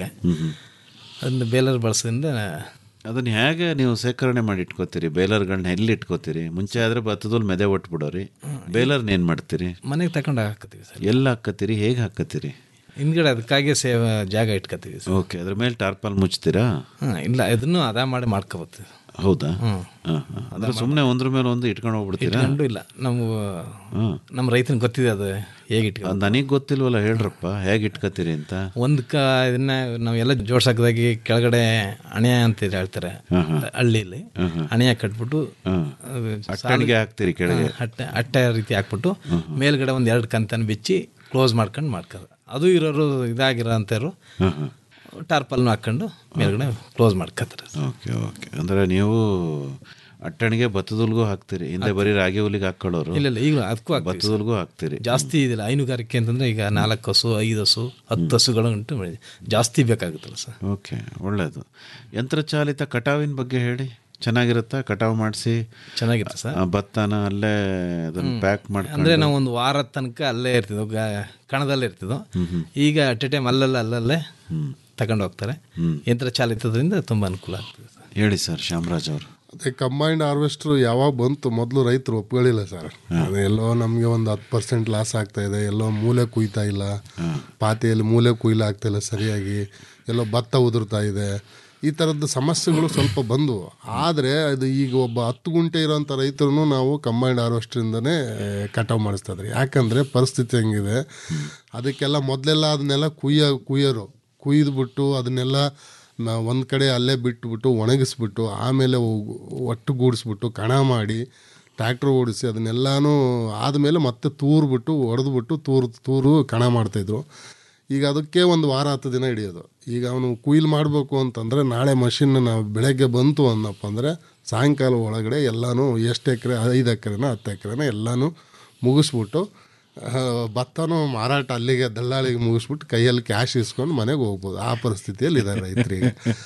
ಅದನ್ನ ಬೇಲರ್ ಬಳಸೋದ್ರಿಂದ ಅದನ್ನ ಹೇಗೆ ನೀವು ಸೇಕರಣೆ ಮಾಡಿ ಇಟ್ಕೋತೀರಿ ಬೇಲರ್ಗಳನ್ನ ಎಲ್ಲಿ ಇಟ್ಕೋತೀರಿ ಮುಂಚೆ ಆದ್ರೆ ಭತ್ತದಲ್ಲಿ ಮೆದೆ ಒಟ್ಬಿಡೋರಿ ಬೇಲರ್ನ ಏನು ಮಾಡ್ತೀರಿ ಮನೆಗೆ ತಗೊಂಡು ಹಾಕತ್ತೀವಿ ಸರ್ ಎಲ್ಲಿ ಹಾಕತ್ತೀರಿ ಹೇಗೆ ಹಾಕತ್ತೀರಿ ಹಿಂದ್ಗಡೆ ಅದಕ್ಕಾಗಿ ಸೇವ ಜಾಗ ಇಟ್ಕೋತೀವಿ ಸರ್ ಓಕೆ ಅದ್ರ ಮೇಲೆ ಟಾರ್ಪಾಲ್ ಮುಚ್ತೀರಾ ಹಾಂ ಇಲ್ಲ ಇದನ್ನು ಅದಾ ಮಾಡಿ ಮಾಡ್ಕೋಬೋದು ಹೌದಾ ಹ್ಮ್. ಹಾ, ಹಾ. ಅಂದ್ರೆ ಸುಮ್ಮನೆ ಒಂದ್ರ ಮೇಲೆ ಒಂದು ಇಟ್ಕೊಂಡು ಹೋಗ್ಬಿಡ್ತೀರಾ ಇಟ್ಕೊಂಡು ಇಲ್ಲ ನಾವು ನಮ್ಮ ರೈತನಿಗೆ ಗೊತ್ತಿದೆ ಅದು ಹೇಗೆ ಇಟ್ಕೊಂಡು ನನಗೆ ಗೊತ್ತಿಲ್ವಲ್ಲ ಹೇಳ್ರಪ್ಪ ಹೇಗೆ ಇಟ್ಕೋತೀರಿ ಅಂತ ಒಂದು ಕ ಇದನ್ನ ನಾವೆಲ್ಲ ಜೋಡ್ಸಾಕದಾಗಿ ಕೆಳಗಡೆ ಅಣೆಯ ಅಂತ ಹೇಳ್ತಾರೆ ಹಳ್ಳಿಲಿ ಅಣೆಯ ಕಟ್ಬಿಟ್ಟು ಅದು ಅಟ್ಟಣಿಗೆ ಸಾಲು- ಹಾಕ್ತೀರಿ ಕೆಳಗೆ? ಹಾ, ಅಟ್ಟೆ ಅಟ್ಟೆ ರೀತಿ ಹಾಕ್ಬಿಟ್ಟು ಮೇಲ್ಗಡೆ ಒಂದು ಎರಡು ಕಂತನ ಬಿಚ್ಚಿ ಕ್ಲೋಸ್ ಮಾಡ್ಕೊಂಡು ಮಾಡ್ಕೋದು ಅದು ಇರೋರು ಇದಾಗಿರೋ ಅಂಥವ್ರು ಟಾರ್ಪಲ್ನ ಹಾಕ್ಕೊಂಡು ಮೇಲ್ಗಡೆ ಕ್ಲೋಸ್ ಮಾಡ್ಕೋತಾರೆ ಓಕೆ ಓಕೆ ಅಂದ್ರೆ ನೀವು ಅಟ್ಟಣಿಗೆ ಭತ್ತದಲ್ಗೂ ಹಾಕ್ತೀರಿ ಹಿಂದೆ ಬರೀ ರಾಗಿ ಹುಲಿಗೆ ಹಾಕೊಳ್ಳೋರು ಇಲ್ಲ ಇಲ್ಲ ಈಗ ಅದಕ್ಕೂ ಹಾಕ್ತೀವಿ ಸರ್. ಭತ್ತದಲ್ಗೂ ಹಾಕ್ತೀರಿ ಜಾಸ್ತಿ ಇದಿಲ್ಲ ಹೈನುಗಾರಿಕೆ ಅಂತಂದ್ರೆ ಈಗ ನಾಲ್ಕು ಹಸು ಐದು ಹಸು ಹತ್ತು ಹಸುಗಳು ಉಂಟು ಬೆಳೆ- ಜಾಸ್ತಿ ಬೇಕಾಗುತ್ತಲ್ಲ ಸರ್ ಓಕೆ ಒಳ್ಳೆಯದು ಯಂತ್ರಚಾಲಿತ ಕಟಾವಿನ ಬಗ್ಗೆ ಹೇಳಿ ಚೆನ್ನಾಗಿರುತ್ತಾ ಕಟಾವು ಮಾಡಿಸಿ ಚೆನ್ನಾಗಿರುತ್ತೆ ಸರ್ ಭತ್ತನ ಅಲ್ಲೇ ಅದನ್ನ ಪ್ಯಾಕ್ ಮಾಡ್ಕೊಂಡು ಅಂದ್ರೆ ನಾವು ಒಂದು ವಾರದ ತನಕ ಅಲ್ಲೇ ಇರ್ತಿದ್ವು ಗ- ಕಣದಲ್ಲೇ ಇರ್ತಿದ್ವು ಈಗ ಅಟ್ ಎ ಟೈಮ್ ಅಲ್ಲಲ್ಲ ಅಲ್ಲಲ್ಲೇ ತಗೊಂಡು ಹೋಗ್ತಾರೆ ಯಂತ್ರ ಚಾಲಿತದಿಂದ ತುಂಬ ಅನುಕೂಲ ಆಗ್ತದೆ ಸರ್ ಹೇಳಿ ಸರ್ ಶಾಮರಾಜ್ ಅವರು ಅದೇ ಕಂಬೈನ್ಡ್ ಹಾರ್ವೆಸ್ಟರ್ ಯಾವಾಗ ಬಂತು ಮೊದಲು ರೈತರು ಒಪ್ಕೊಳ್ಳಿಲ್ಲ ಸರ್ ಅದು ಎಲ್ಲೋ ನಮಗೆ ಒಂದು ಹತ್ತು ಪರ್ಸೆಂಟ್ ಲಾಸ್ ಆಗ್ತಾ ಇದೆ ಎಲ್ಲೋ ಮೂಲೆ ಕುಯ್ತಾ ಇಲ್ಲ ಪಾತಿಯಲ್ಲಿ ಮೂಲೆ ಕುಯ್ಲ ಆಗ್ತಾ ಇಲ್ಲ ಸರಿಯಾಗಿ ಎಲ್ಲೋ ಭತ್ತ ಉದುರ್ತಾ ಇದೆ ಈ ಥರದ್ದು ಸಮಸ್ಯೆಗಳು ಸ್ವಲ್ಪ ಬಂದವು ಆದರೆ ಅದು ಈಗ ಒಬ್ಬ ಹತ್ತು ಗುಂಟೆ ಇರೋಂಥ ರೈತರು ನಾವು ಕಂಬೈನ್ಡ್ ಹಾರ್ವೆಸ್ಟ್ರಿಂದನೇ ಕಟಾವು ಮಾಡಿಸ್ತಾ ಇದ್ರಿ ಯಾಕಂದರೆ ಪರಿಸ್ಥಿತಿ ಹೆಂಗಿದೆ ಅದಕ್ಕೆಲ್ಲ ಮೊದಲೆಲ್ಲ ಅದನ್ನೆಲ್ಲ ಕುಯ್ಯ ಕುಯ್ಯೋರು ಕುಯ್ದುಬಿಟ್ಟು ಅದನ್ನೆಲ್ಲ ನಾ ಒಂದು ಕಡೆ ಅಲ್ಲೇ ಬಿಟ್ಬಿಟ್ಟು ಒಣಗಿಸ್ಬಿಟ್ಟು ಆಮೇಲೆ ಒ- ಒಟ್ಟುಗೂಡಿಸ್ಬಿಟ್ಟು ಕಣ ಮಾಡಿ ಟ್ರ್ಯಾಕ್ಟ್ರ್ ಓಡಿಸಿ ಅದನ್ನೆಲ್ಲನೂ ಆದಮೇಲೆ ಮತ್ತೆ ತೂರ್ಬಿಟ್ಟು ಹೊಡೆದ್ಬಿಟ್ಟು ತೂರು ತೂರು ಕಣ ಮಾಡ್ತಾಯಿದ್ರು ಈಗ ಅದಕ್ಕೆ ಒಂದು ವಾರ ಹತ್ತು ದಿನ ಹಿಡಿಯೋದು ಈಗ ಅವನು ಕುಯ್ಲು ಮಾಡಬೇಕು ಅಂತಂದರೆ ನಾಳೆ ಮಷಿನ್ ನಾವು ಬೆಳಗ್ಗೆ ಬಂತು ಅನ್ನಪ್ಪ ಅಂದರೆ ಸಾಯಂಕಾಲ ಒಳಗಡೆ ಎಲ್ಲನೂ ಎಷ್ಟು ಎಕರೆ ಐದು ಎಕರೆನ ಹತ್ತು ಎಕರೆನ ಎಲ್ಲನೂ ಮುಗಿಸ್ಬಿಟ್ಟು ಆ, ಭತ್ತನೂ ಮಾರಾಟ ಅಲ್ಲಿಗೆ ದಲ್ಲಾಳಿಗೆ ಮುಗಿಸ್ಬಿಟ್ಟು ಕೈಯಲ್ಲಿ ಕ್ಯಾಶ್ ಇಸ್ಕೊಂಡು ಮನೆಗೆ ಹೋಗ್ಬೋದು ಆ ಪರಿಸ್ಥಿತಿಯಲ್ಲಿ ಇದ್ದಾರೆ ರೈತರಿಗೆ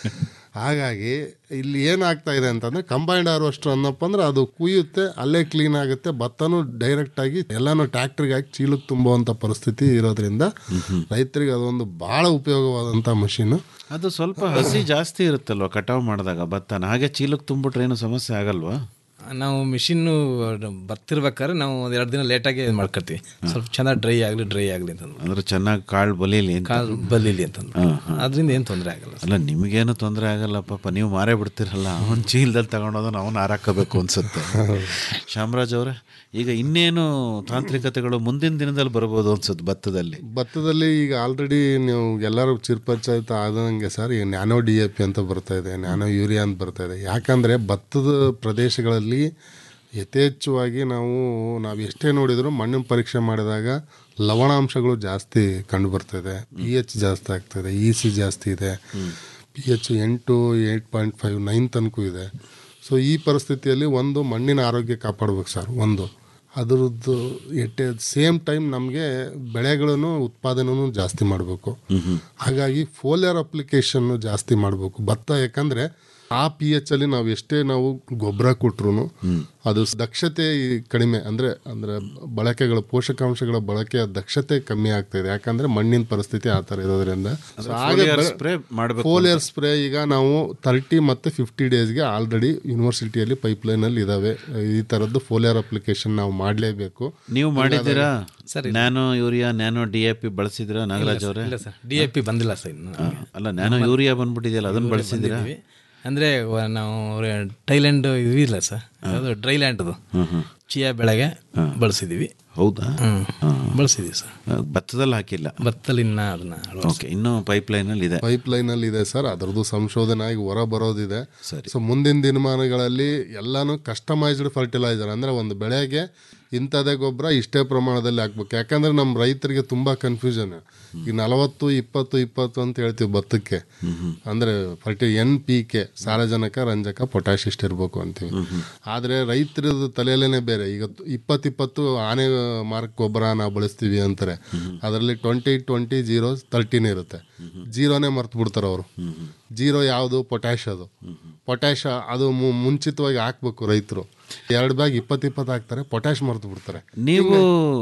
ಹಾಗಾಗಿ ಇಲ್ಲಿ ಏನಾಗ್ತಾ ಇದೆ ಅಂತಂದ್ರೆ ಕಂಬೈನ್ಡ್ ಹಾರ್ವೆಸ್ಟರ್ ಅನ್ನಪ್ಪ ಅಂದ್ರೆ ಅದು ಕುಯ್ಯುತ್ತೆ ಅಲ್ಲೇ ಕ್ಲೀನ್ ಆಗುತ್ತೆ ಭತ್ತನೂ ಡೈರೆಕ್ಟ್ ಆಗಿ ಎಲ್ಲಾನು ಟ್ಯಾಕ್ಟ್ರಿಗೆ ಹಾಕಿ ಚೀಲಕ್ಕೆ ತುಂಬುವಂತ ಪರಿಸ್ಥಿತಿ ಇರೋದ್ರಿಂದ ರೈತರಿಗೆ ಅದೊಂದು ಬಹಳ ಉಪಯೋಗವಾದಂತ ಮಷೀನ್ ಅದು ಸ್ವಲ್ಪ ಹಸಿ ಜಾಸ್ತಿ ಇರುತ್ತಲ್ವ ಕಟಾವು ಮಾಡಿದಾಗ ಭತ್ತನ ಹಾಗೆ ಚೀಲಕ್ಕೆ ತುಂಬಿಟ್ರೆ ಏನು ಸಮಸ್ಯೆ ಆಗಲ್ವಾ ನಾವು ಮಿಷಿನ್ನು ಬರ್ತಿರ್ಬೇಕಾದ್ರೆ ನಾವು ಒಂದು ಎರಡು ದಿನ ಲೇಟಾಗಿ ಇದು ಮಾಡ್ಕೊತೀವಿ ಸ್ವಲ್ಪ ಚೆನ್ನಾಗಿ ಡ್ರೈ ಆಗಲಿ ಡ್ರೈ ಆಗಲಿ ಅಂತಂದು ಅಂದ್ರೆ ಚೆನ್ನಾಗಿ ಕಾಳು ಬಲೀಲಿ ಅಂತ ಕಾಲು ಬಲಿಲಿ ಅಂತಂದು ಅದರಿಂದ ಏನು ತೊಂದರೆ ಆಗಲ್ಲ ಅಲ್ಲ ನಿಮಗೇನು ತೊಂದರೆ ಆಗಲ್ಲ ಪಾಪ ನೀವು ಮಾರೇ ಬಿಡ್ತಿರಲ್ಲ ಅವನ ಚೀಲದಲ್ಲಿ ತಗೊಂಡೋದನ್ನ ಅವನು ಹಾರಾಕಬೇಕು ಅನ್ಸುತ್ತೆ ಶಾಮರಾಜ್ ಅವರೇ ಈಗ ಇನ್ನೇನು ತಾಂತ್ರಿಕತೆಗಳು ಮುಂದಿನ ದಿನದಲ್ಲಿ ಬರ್ಬೋದು ಅನ್ಸುತ್ತೆ ಭತ್ತದಲ್ಲಿ ಭತ್ತದಲ್ಲಿ ಈಗ ಆಲ್ರೆಡಿ ನೀವು ಎಲ್ಲರೂ ಚಿರ್ಪಂಚಾಯತ್ ಆದಂಗೆ ಸರ್ ಈಗ ನ್ಯಾನೋ ಡಿ ಎ ಪಿ ಅಂತ ಬರ್ತಾ ಇದೆ ನ್ಯಾನೋ ಯೂರಿಯಾ ಅಂತ ಬರ್ತಾ ಇದೆ ಯಾಕಂದರೆ ಭತ್ತದ ಪ್ರದೇಶಗಳಲ್ಲಿ ಯಥೇಚ್ಛವಾಗಿ ನಾವು ನಾವು ಎಷ್ಟೇ ನೋಡಿದರೂ ಮಣ್ಣಿನ ಪರೀಕ್ಷೆ ಮಾಡಿದಾಗ ಲವಣಾಂಶಗಳು ಜಾಸ್ತಿ ಕಂಡು ಬರ್ತಾಯಿದೆ ಪಿ ಎಚ್ ಜಾಸ್ತಿ ಆಗ್ತಾಯಿದೆ ಇ ಸಿ ಜಾಸ್ತಿ ಇದೆ ಪಿ ಎಚ್ ಎಂಟು ಏಯ್ಟ್ ಪಾಯಿಂಟ್ ಫೈವ್ ನೈನ್ ತನಕ ಇದೆ ಸೊ ಈ ಪರಿಸ್ಥಿತಿಯಲ್ಲಿ ಒಂದು ಮಣ್ಣಿನ ಆರೋಗ್ಯ ಕಾಪಾಡ್ಬೇಕು ಸರ್ ಒಂದು ಅದರದ್ದು ಎಟ್ ಸೇಮ್ ಟೈಮ್ ನಮಗೆ ಬೆಳೆಗಳನ್ನು ಉತ್ಪಾದನೆನೂ ಜಾಸ್ತಿ ಮಾಡಬೇಕು ಹಾಗಾಗಿ ಫೋಲಿಯರ್ ಅಪ್ಲಿಕೇಶನ್ನು ಜಾಸ್ತಿ ಮಾಡಬೇಕು ಭತ್ತ ಯಾಕಂದರೆ ಆ ಪಿ ಎಚ್ ಅಲ್ಲಿ ನಾವು ಎಷ್ಟೇ ನಾವು ಗೊಬ್ಬರ ಕೊಟ್ರು ಅದು ದಕ್ಷತೆ ಈ ಕಡಿಮೆ ಅಂದ್ರೆ ಅಂದ್ರೆ ಬಳಕೆಗಳ ಪೋಷಕಾಂಶಗಳ ಬಳಕೆಯ ದಕ್ಷತೆ ಕಮ್ಮಿ ಆಗ್ತಾ ಇದೆ ಯಾಕಂದ್ರೆ ಮಣ್ಣಿನ ಪರಿಸ್ಥಿತಿ ಆ ಥರ ಇರೋದ್ರಿಂದ ಅಂದ್ರೆ foliar spray ಮಾಡ್ಬೇಕು ಫೋಲಿಯರ್ ಸ್ಪ್ರೇ ಈಗ ನಾವು ತರ್ಟಿ ಮತ್ತೆ ಫಿಫ್ಟಿ ಡೇಸ್ಗೆ ಆಲ್ರೆಡಿ ಯೂನಿವರ್ಸಿಟಿಯಲ್ಲಿ ಪೈಪ್ಲೈನ್ ಅಲ್ಲಿ ಇದಾವೆ ಈ ತರದ್ದು ಫೋಲಿಯರ್ ಅಪ್ಲಿಕೇಶನ್ ನಾವು ಮಾಡಲೇಬೇಕು ನೀವು ಮಾಡಿದ್ದೀರಾ nano urea nano D A P ಬಳಸಿದಿರಾ ನಾಗರಾಜ್ ಅವರೇ ಇಲ್ಲ ಸರ್ ಡಿ ಎ ಪಿ ಬಂದಿಲ್ಲ ಸರ್ ಇನ್ನು ಅಲ್ಲ ನ್ಯಾನೋ ಯೂರಿಯಾ ಬಂದ್ಬಿಟ್ಟಿದೆಯಲ್ಲ ಅದನ್ನ ಬಳಸಿದಿರಾ ಬಂದಿದ್ದೀವಿ. ಅಂದ್ರೆ ವ- ನಾವು ಟೈಲ್ಯಾಂಡ್ ಇದು ಇಲ್ಲ ಸರ್ ಅದು ಡ್ರೈ ಲ್ಯಾಂಡ್ ಅದು ಚಿಯಾ ಬೆಳೆಗೆ ಬಳಸಿದೀವಿ ಹೌದಾ ಬಳಸಿದೀವಿ ಸರ್ ಭತ್ತದಲ್ಲಿ ಹಾಕಿಲ್ಲ ಭತ್ತದಲ್ಲಿ ಇನ್ನ ಅದನ್ನ ಓಕೆ ಇನ್ನೂ ಪೈಪ್ ಲೈನಲ್ಲಿ ಇದೆ ಪೈಪ್ ಲೈನ್ ಅಲ್ಲಿ ಇದೆ ಸರ್ ಅದರದ್ದು ಸಂಶೋಧನೆ ಆಗಿ ಹೊರ ಬರೋದಿದೆ ಸೊ ಮುಂದಿನ ದಿನಮಾನಗಳಲ್ಲಿ ಎಲ್ಲಾನು ಕಸ್ಟಮೈಸ್ಡ್ ಫರ್ಟಿಲೈಸರ್ ಅಂದ್ರೆ ಒಂದು ಬೆಳೆಗೆ ಇಂಥದೇ ಗೊಬ್ಬರ ಇಷ್ಟೇ ಪ್ರಮಾಣದಲ್ಲಿ ಹಾಕ್ಬೇಕು ಯಾಕಂದ್ರೆ ನಮ್ಮ ರೈತರಿಗೆ ತುಂಬಾ ಕನ್ಫ್ಯೂಷನ್ ಈಗ ನಲವತ್ತು ಇಪ್ಪತ್ತು ಇಪ್ಪತ್ತು ಅಂತ ಹೇಳ್ತೀವಿ ಭತ್ತಕ್ಕೆ ಅಂದ್ರೆ ಫರ್ಟಿ ಎನ್ ಪಿ ಕೆ ಸಾರಜನಕ ರಂಜಕ ಪೊಟ್ಯಾಶ್ ಇಷ್ಟ ಇರಬೇಕು ಅಂತೀವಿ ಆದ್ರೆ ರೈತರ ತಲೆಯಲ್ಲೇನೆ ಬೇರೆ ಈಗ ಇಪ್ಪತ್ತಿಪ್ಪತ್ತು ಆನೆ ಮಾರ್ಕ್ ಗೊಬ್ಬರ ನಾವು ಬಳಸ್ತೀವಿ ಅಂತಾರೆ ಅದರಲ್ಲಿ ಟ್ವೆಂಟಿ ಟ್ವೆಂಟಿ ಜೀರೋ ತರ್ಟಿನ್ ಇರುತ್ತೆ ಜೀರೋನೇ ಮರ್ತು ಬಿಡ್ತಾರೆ ಅವರು ಜೀರೋ ಯಾವುದು ಪೊಟ್ಯಾಶ್ ಅದು ಪೊಟ್ಯಾಶ್ ಅದು ಮು- ಮುಂಚಿತವಾಗಿ ಹಾಕ್ಬೇಕು ರೈತರು ಎರಡು ಬ್ಯಾಗ್ ಇಪ್ಪತ್ತು ಇಪ್ಪತ್ತು ಹಾಕ್ತಾರೆ ಪೊಟ್ಯಾಶ್ ಮರ್ತು ಬಿಡ್ತಾರೆ ನೀವು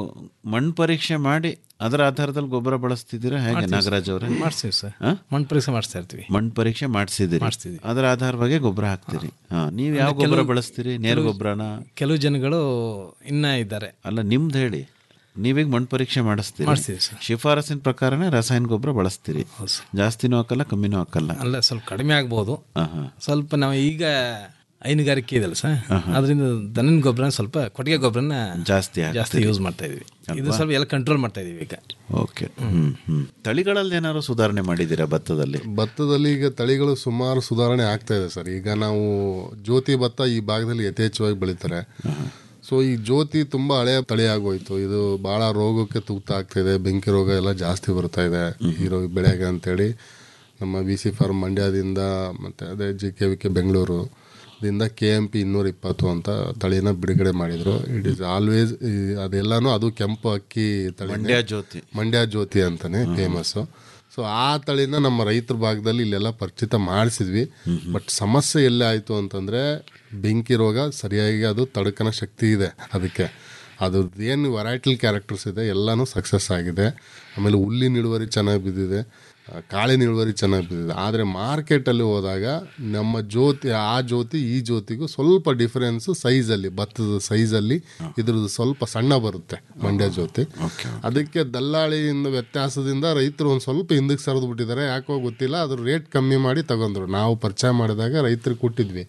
ಮಣ್ಣು ಪರೀಕ್ಷೆ ಮಾಡಿ ಅದರ ಆಧಾರದಲ್ಲಿ ಗೊಬ್ಬರ ಬಳಸ್ತಿದ್ದೀರಾ ಹೇಗೆ ಮಾಡ್ತೀವಿ ನಾಗರಾಜ್ ಸರ್. ಅವರೇ ಮಾಡ್ತೀವಿ ಸರ್ ಆ? ಮಣ್ಣು ಪರೀಕ್ಷೆ ಮಾಡಿಸ್ತಾ ಇರ್ತೀವಿ ಮಣ್ಣು ಪರೀಕ್ಷೆ ಮಾಡಿಸಿದ್ದೀರಿ ಮಾಡಿಸ್ತೀವಿ. ಅದರ ಆಧಾರವಾಗಿ ಗೊಬ್ಬರ ಹಾಕ್ತೀರಿ ಹಾ ನೀವು ಯಾವ ಕೆಲವು- ಗೊಬ್ಬರ ಬಳಸ್ತೀರಿ ನೇರ ಕೆಲವು- ಗೊಬ್ಬರನ ಕೆಲವು ಜನಗಳು ಇನ್ನ ಇದ್ದಾರೆ ಅಲ್ಲ ನಿಮ್ದು ಹೇಳಿ ನೀವೀಗ ಮಣ್ಣು ಪರೀಕ್ಷೆ ಮಾಡಿಸ್ತೀರಿ ಮಾಡಿಸ್ತೀವಿ ಸರ್. ಶಿಫಾರಸಿನ ಪ್ರಕಾರನೇ ರಾಸಾಯನಿಕ ಗೊಬ್ಬರ ಬಳಸ್ತೀರಿ ಜಾಸ್ತಿನೂ ಹಾಕಲ್ಲ ಕಮ್ಮಿನೂ ಹಾಕಲ್ಲ ಅಲ್ಲ ಸ್ವಲ್ಪ ಕಡಿಮೆ ಆಗ್ಬೋದು ಆಹಾ. ಸ್ವಲ್ಪ ನಾವು ಈಗ ಹೈನುಗಾರಿಕೆ ಇದೆಯಲ್ಲ ಸರ್ ಅದರಿಂದ ದನದ ಗೊಬ್ಬರ ಸ್ವಲ್ಪ ಕೊಟ್ಟಿಗೆ ಗೊಬ್ಬರನ ಜಾಸ್ತಿ ಜಾಸ್ತಿ ಯೂಸ್ ಮಾಡ್ತಾ ಇದೀವಿ ಇದು ಸ್ವಲ್ಪ ಎಲ್ಲ ಕಂಟ್ರೋಲ್ ಮಾಡ್ತಾ ಇದೀವಿ ಈಗ ಓಕೆ ಹ್ಮ್ ಹ್ಮ್ ತಳಿಗಳಲ್ಲಿ ಏನಾದ್ರು ಸುಧಾರಣೆ ಮಾಡಿದ್ದೀರಾ ಭತ್ತದಲ್ಲಿ ಭತ್ತದಲ್ಲಿ ಈಗ ತಳಿಗಳು ಸುಮಾರು ಸುಧಾರಣೆ ಆಗ್ತಾ ಇದೆ ಸರ್ ಈಗ ನಾವು ಜ್ಯೋತಿ ಭತ್ತ ಈ ಭಾಗದಲ್ಲಿ ಯಥೇಚ್ಛವಾಗಿ ಬೆಳೀತಾರೆ ಸೊ ಈ ಜ್ಯೋತಿ ತುಂಬಾ ಹಳೆಯ ತಳಿ ಆಗೋಯ್ತು ಇದು ಬಹಳ ರೋಗಕ್ಕೆ ತೂಗ್ತಾ ಆಗ್ತಿದೆ ಬೆಂಕಿ ರೋಗ ಎಲ್ಲ ಜಾಸ್ತಿ ಬರ್ತಾ ಇದೆ ಈ ರೋ ಬೆಳೆಗೆ ಅಂತೇಳಿ ನಮ್ಮ ವಿ ಸಿ ಫಾರ್ಮ್ ಮಂಡ್ಯದಿಂದ ಮತ್ತೆ ಅದೇ G K V K Bengaluru ದಿಂದ ಕೆ ಎಂ ಪಿ ಇನ್ನೂರ ಇಪ್ಪತ್ತು ಅಂತ ತಳಿನ ಬಿಡುಗಡೆ ಮಾಡಿದ್ರು ಇಟ್ ಇಸ್ ಆಲ್ವೇಸ್ ಅದೆಲ್ಲಾನು ಅದು ಕೆಂಪು ಅಕ್ಕಿ ತಳಿ ಮಂಡ್ಯ ಜ್ಯೋತಿ. ಮಂಡ್ಯ ಜ್ಯೋತಿ ಅಂತಾನೆ ಫೇಮಸ್ಸು ಸೊ ಆ ತಳಿನ ನಮ್ಮ ರೈತರ ಭಾಗದಲ್ಲಿ ಇಲ್ಲೆಲ್ಲ ಪರಿಚಿತ ಮಾಡಿಸಿದ್ವಿ ಬಟ್ ಸಮಸ್ಯೆ ಎಲ್ಲೇ ಆಯಿತು ಅಂತಂದರೆ ಬೆಂಕಿ ರೋಗ ಸರಿಯಾಗಿ ಅದು ತಡ್ಕನ ಶಕ್ತಿ ಇದೆ ಅದಕ್ಕೆ ಅದ್ರದ್ದು ಏನು ವೆರೈಟಲ್ ಕ್ಯಾರೆಕ್ಟರ್ಸ್ ಇದೆ ಎಲ್ಲನೂ ಸಕ್ಸಸ್ ಆಗಿದೆ ಆಮೇಲೆ ಹುಲ್ಲಿನ ಇಳುವರಿ ಚೆನ್ನಾಗಿ ಬಿದ್ದಿದೆ ಆ, ಕಾಳಿನ ಇಳುವರಿ ಚೆನ್ನಾಗಿ ಬಿದ್ದಿದೆ ಆದರೆ ಮಾರ್ಕೆಟಲ್ಲಿ ಹೋದಾಗ ನಮ್ಮ ಜ್ಯೋತಿ ಆ ಜ್ಯೋತಿ ಈ ಜ್ಯೋತಿಗೂ ಸ್ವಲ್ಪ ಡಿಫರೆನ್ಸು ಸೈಜಲ್ಲಿ ಭತ್ತದ ಸೈಜಲ್ಲಿ ಇದ್ರದ್ದು ಸ್ವಲ್ಪ ಸಣ್ಣ ಬರುತ್ತೆ ಮಂಡ್ಯ ಜ್ಯೋತಿ ಅದಕ್ಕೆ ದಲ್ಲಾಳಿಯಿಂದ ವ್ಯತ್ಯಾಸದಿಂದ ರೈತರು ಒಂದು ಸ್ವಲ್ಪ ಹಿಂದಕ್ಕೆ ಸರಿದು ಬಿಟ್ಟಿದ್ದಾರೆ ಯಾಕೋ ಗೊತ್ತಿಲ್ಲ ಅದ್ರ ರೇಟ್ ಕಮ್ಮಿ ಮಾಡಿ ತಗೊಂಡ್ರು ನಾವು ಪರಿಚಯ ಮಾಡಿದಾಗ ರೈತರಿಗೆ ಕೊಟ್ಟಿದ್ವಿ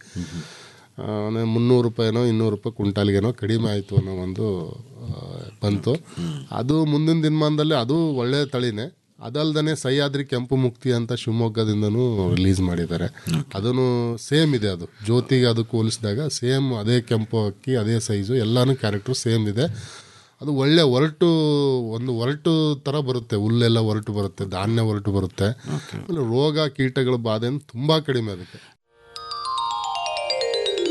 ಆ, ಅಂದ್ರೆ ಮುನ್ನೂರು ರೂಪಾಯಿನೋ ಇನ್ನೂರು ರೂಪಾಯಿ ಕ್ವಿಂಟಾಲ್ಗೇನೋ ಕಡಿಮೆ ಆಯಿತು ಅನ್ನೋ ಒಂದು ಆ, ಬಂತು ಅದು ಮುಂದಿನ ದಿನಮಾನದಲ್ಲಿ ಅದು ಒಳ್ಳೆಯ ತಳಿನೇ ಅದಲ್ದೇ ಸಹ್ಯಾದ್ರಿ ಕೆಂಪು ಮುಕ್ತಿ ಅಂತ ಶಿವಮೊಗ್ಗದಿಂದನೂ ರಿಲೀಸ್ ಮಾಡಿದ್ದಾರೆ ಅದನ್ನು ಸೇಮ್ ಇದೆ ಅದು ಜ್ಯೋತಿಗೆ ಅದಕ್ಕೆ ಹೋಲಿಸಿದಾಗ ಸೇಮ್ ಅದೇ ಕೆಂಪು ಅಕ್ಕಿ ಅದೇ ಸೈಜು ಎಲ್ಲಾನು ಕ್ಯಾರೆಕ್ಟರ್ ಸೇಮ್ ಇದೆ ಅದು ಒಳ್ಳೆ ಒರಟು ಒಂದು ಒರಟು ಥರ ಬರುತ್ತೆ ಹುಲ್ಲೆಲ್ಲ ಒರಟು ಬರುತ್ತೆ ಧಾನ್ಯ ಒರಟು ಬರುತ್ತೆ ಆಮೇಲೆ ರೋಗ ಕೀಟಗಳ ಬಾಧೆ ತುಂಬ ಕಡಿಮೆ ಅದಕ್ಕೆ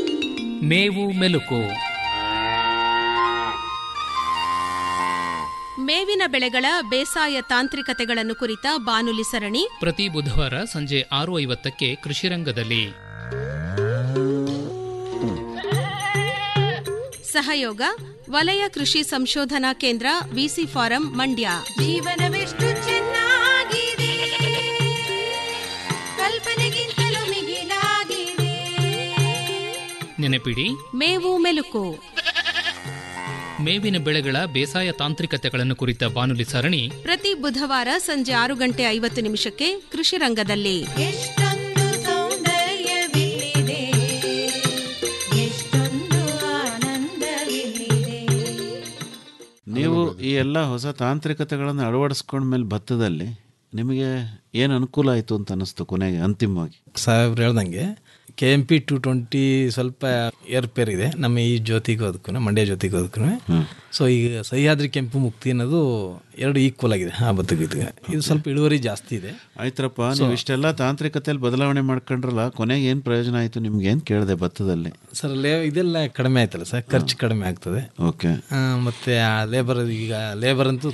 ಮೇವು ಮೆಲುಕು ಮೇವಿನ ಬೆಳೆಗಳ ಬೇಸಾಯ ತಾಂತ್ರಿಕತೆಗಳನ್ನು ಕುರಿತ ಬಾನುಲಿ ಸರಣಿ ಪ್ರತಿ ಬುಧವಾರ ಸಂಜೆ ಆರು ಐವತ್ತಕ್ಕೆ ಕೃಷಿರಂಗದಲ್ಲಿ ಸಹಯೋಗ ವಲಯ ಕೃಷಿ ಸಂಶೋಧನಾ ಕೇಂದ್ರ ವಿಸಿ ಫಾರಂ ಮಂಡ್ಯ ಜೀವನವೆಷ್ಟು ಚೆನ್ನಾಗಿದೆ ಕಲ್ಪನೆಗಿಂತಲೂ ಮಿಗಿಲಾಗಿದೆ ನೆನಪಿಡಿ ಮೇವು ಮೆಲುಕು ಮೇವಿನ ಬೆಳೆಗಳ ಬೇಸಾಯ ತಾಂತ್ರಿಕತೆಗಳನ್ನು ಕುರಿತ ಬಾನುಲಿ ಸರಣಿ ಪ್ರತಿ ಬುಧವಾರ ಸಂಜೆ ಆರು ಗಂಟೆ ಐವತ್ತು ನಿಮಿಷಕ್ಕೆ ಕೃಷಿ ರಂಗದಲ್ಲಿ ಎಷ್ಟೊಂದು ಸೌಂದರ್ಯವಿಲ್ಲಿದೆ ಎಷ್ಟೊಂದು ಆನಂದವಿಲ್ಲಿದೆ ನೀವು ಈ ಎಲ್ಲ ಹೊಸ ತಾಂತ್ರಿಕತೆಗಳನ್ನು ಅಳವಡಿಸ್ಕೊಂಡ್ಮೇಲೆ ಭತ್ತದಲ್ಲಿ ನಿಮಗೆ ಏನು ಅನುಕೂಲ ಆಯಿತು ಅಂತ ಅನ್ನಿಸ್ತು ಕೊನೆಗೆ ಅಂತಿಮವಾಗಿ ಸಾಹೇಬ್ರು ಹೇಳ್ದಂಗೆ K M P two twenty ಸ್ವಲ್ಪ ಏರ್ಪೇರ್ ಇದೆ ನಮ್ಮ ಈ ಜ್ಯೋತಿಗೂ ಅದಕ್ಕೂ ಮಂಡ್ಯ ಜ್ಯೋತಿಗೂ ಅದಕ್ಕೂ ಸೊ ಈಗ ಸಹ್ಯಾದ್ರಿ ಕೆಂಪು ಮುಕ್ತಿ ಅನ್ನೋದು ಎರಡು ಈಕ್ವಲ್ ಆಗಿದೆ ಆ ಬದುಕು ಇದಕ್ಕೆ ಇದು ಸ್ವಲ್ಪ ಇಳುವರಿ ಜಾಸ್ತಿ ಇದೆ ಆಯ್ತರಪ್ಪ ನೀವು ಇಷ್ಟೆಲ್ಲ ತಾಂತ್ರಿಕತೆಯಲ್ಲಿ ಬದಲಾವಣೆ ಮಾಡ್ಕೊಂಡ್ರಲ್ಲ ಕೊನೆಗೆ ಏನು ಪ್ರಯೋಜನ ಆಯಿತು ನಿಮ್ಗೆ ಏನು ಕೇಳಿದೆ ಭತ್ತದಲ್ಲಿ ಸರ್ ಲೇ ಇದೆಲ್ಲ ಕಡಿಮೆ ಆಯ್ತಲ್ಲ ಸರ್ ಖರ್ಚು ಕಡಿಮೆ ಆಗ್ತದೆ ಓಕೆ ಆ, ಮತ್ತೆ ಆ ಲೇಬರ್ ಈಗ ಲೇಬರ್ ಅಂತೂ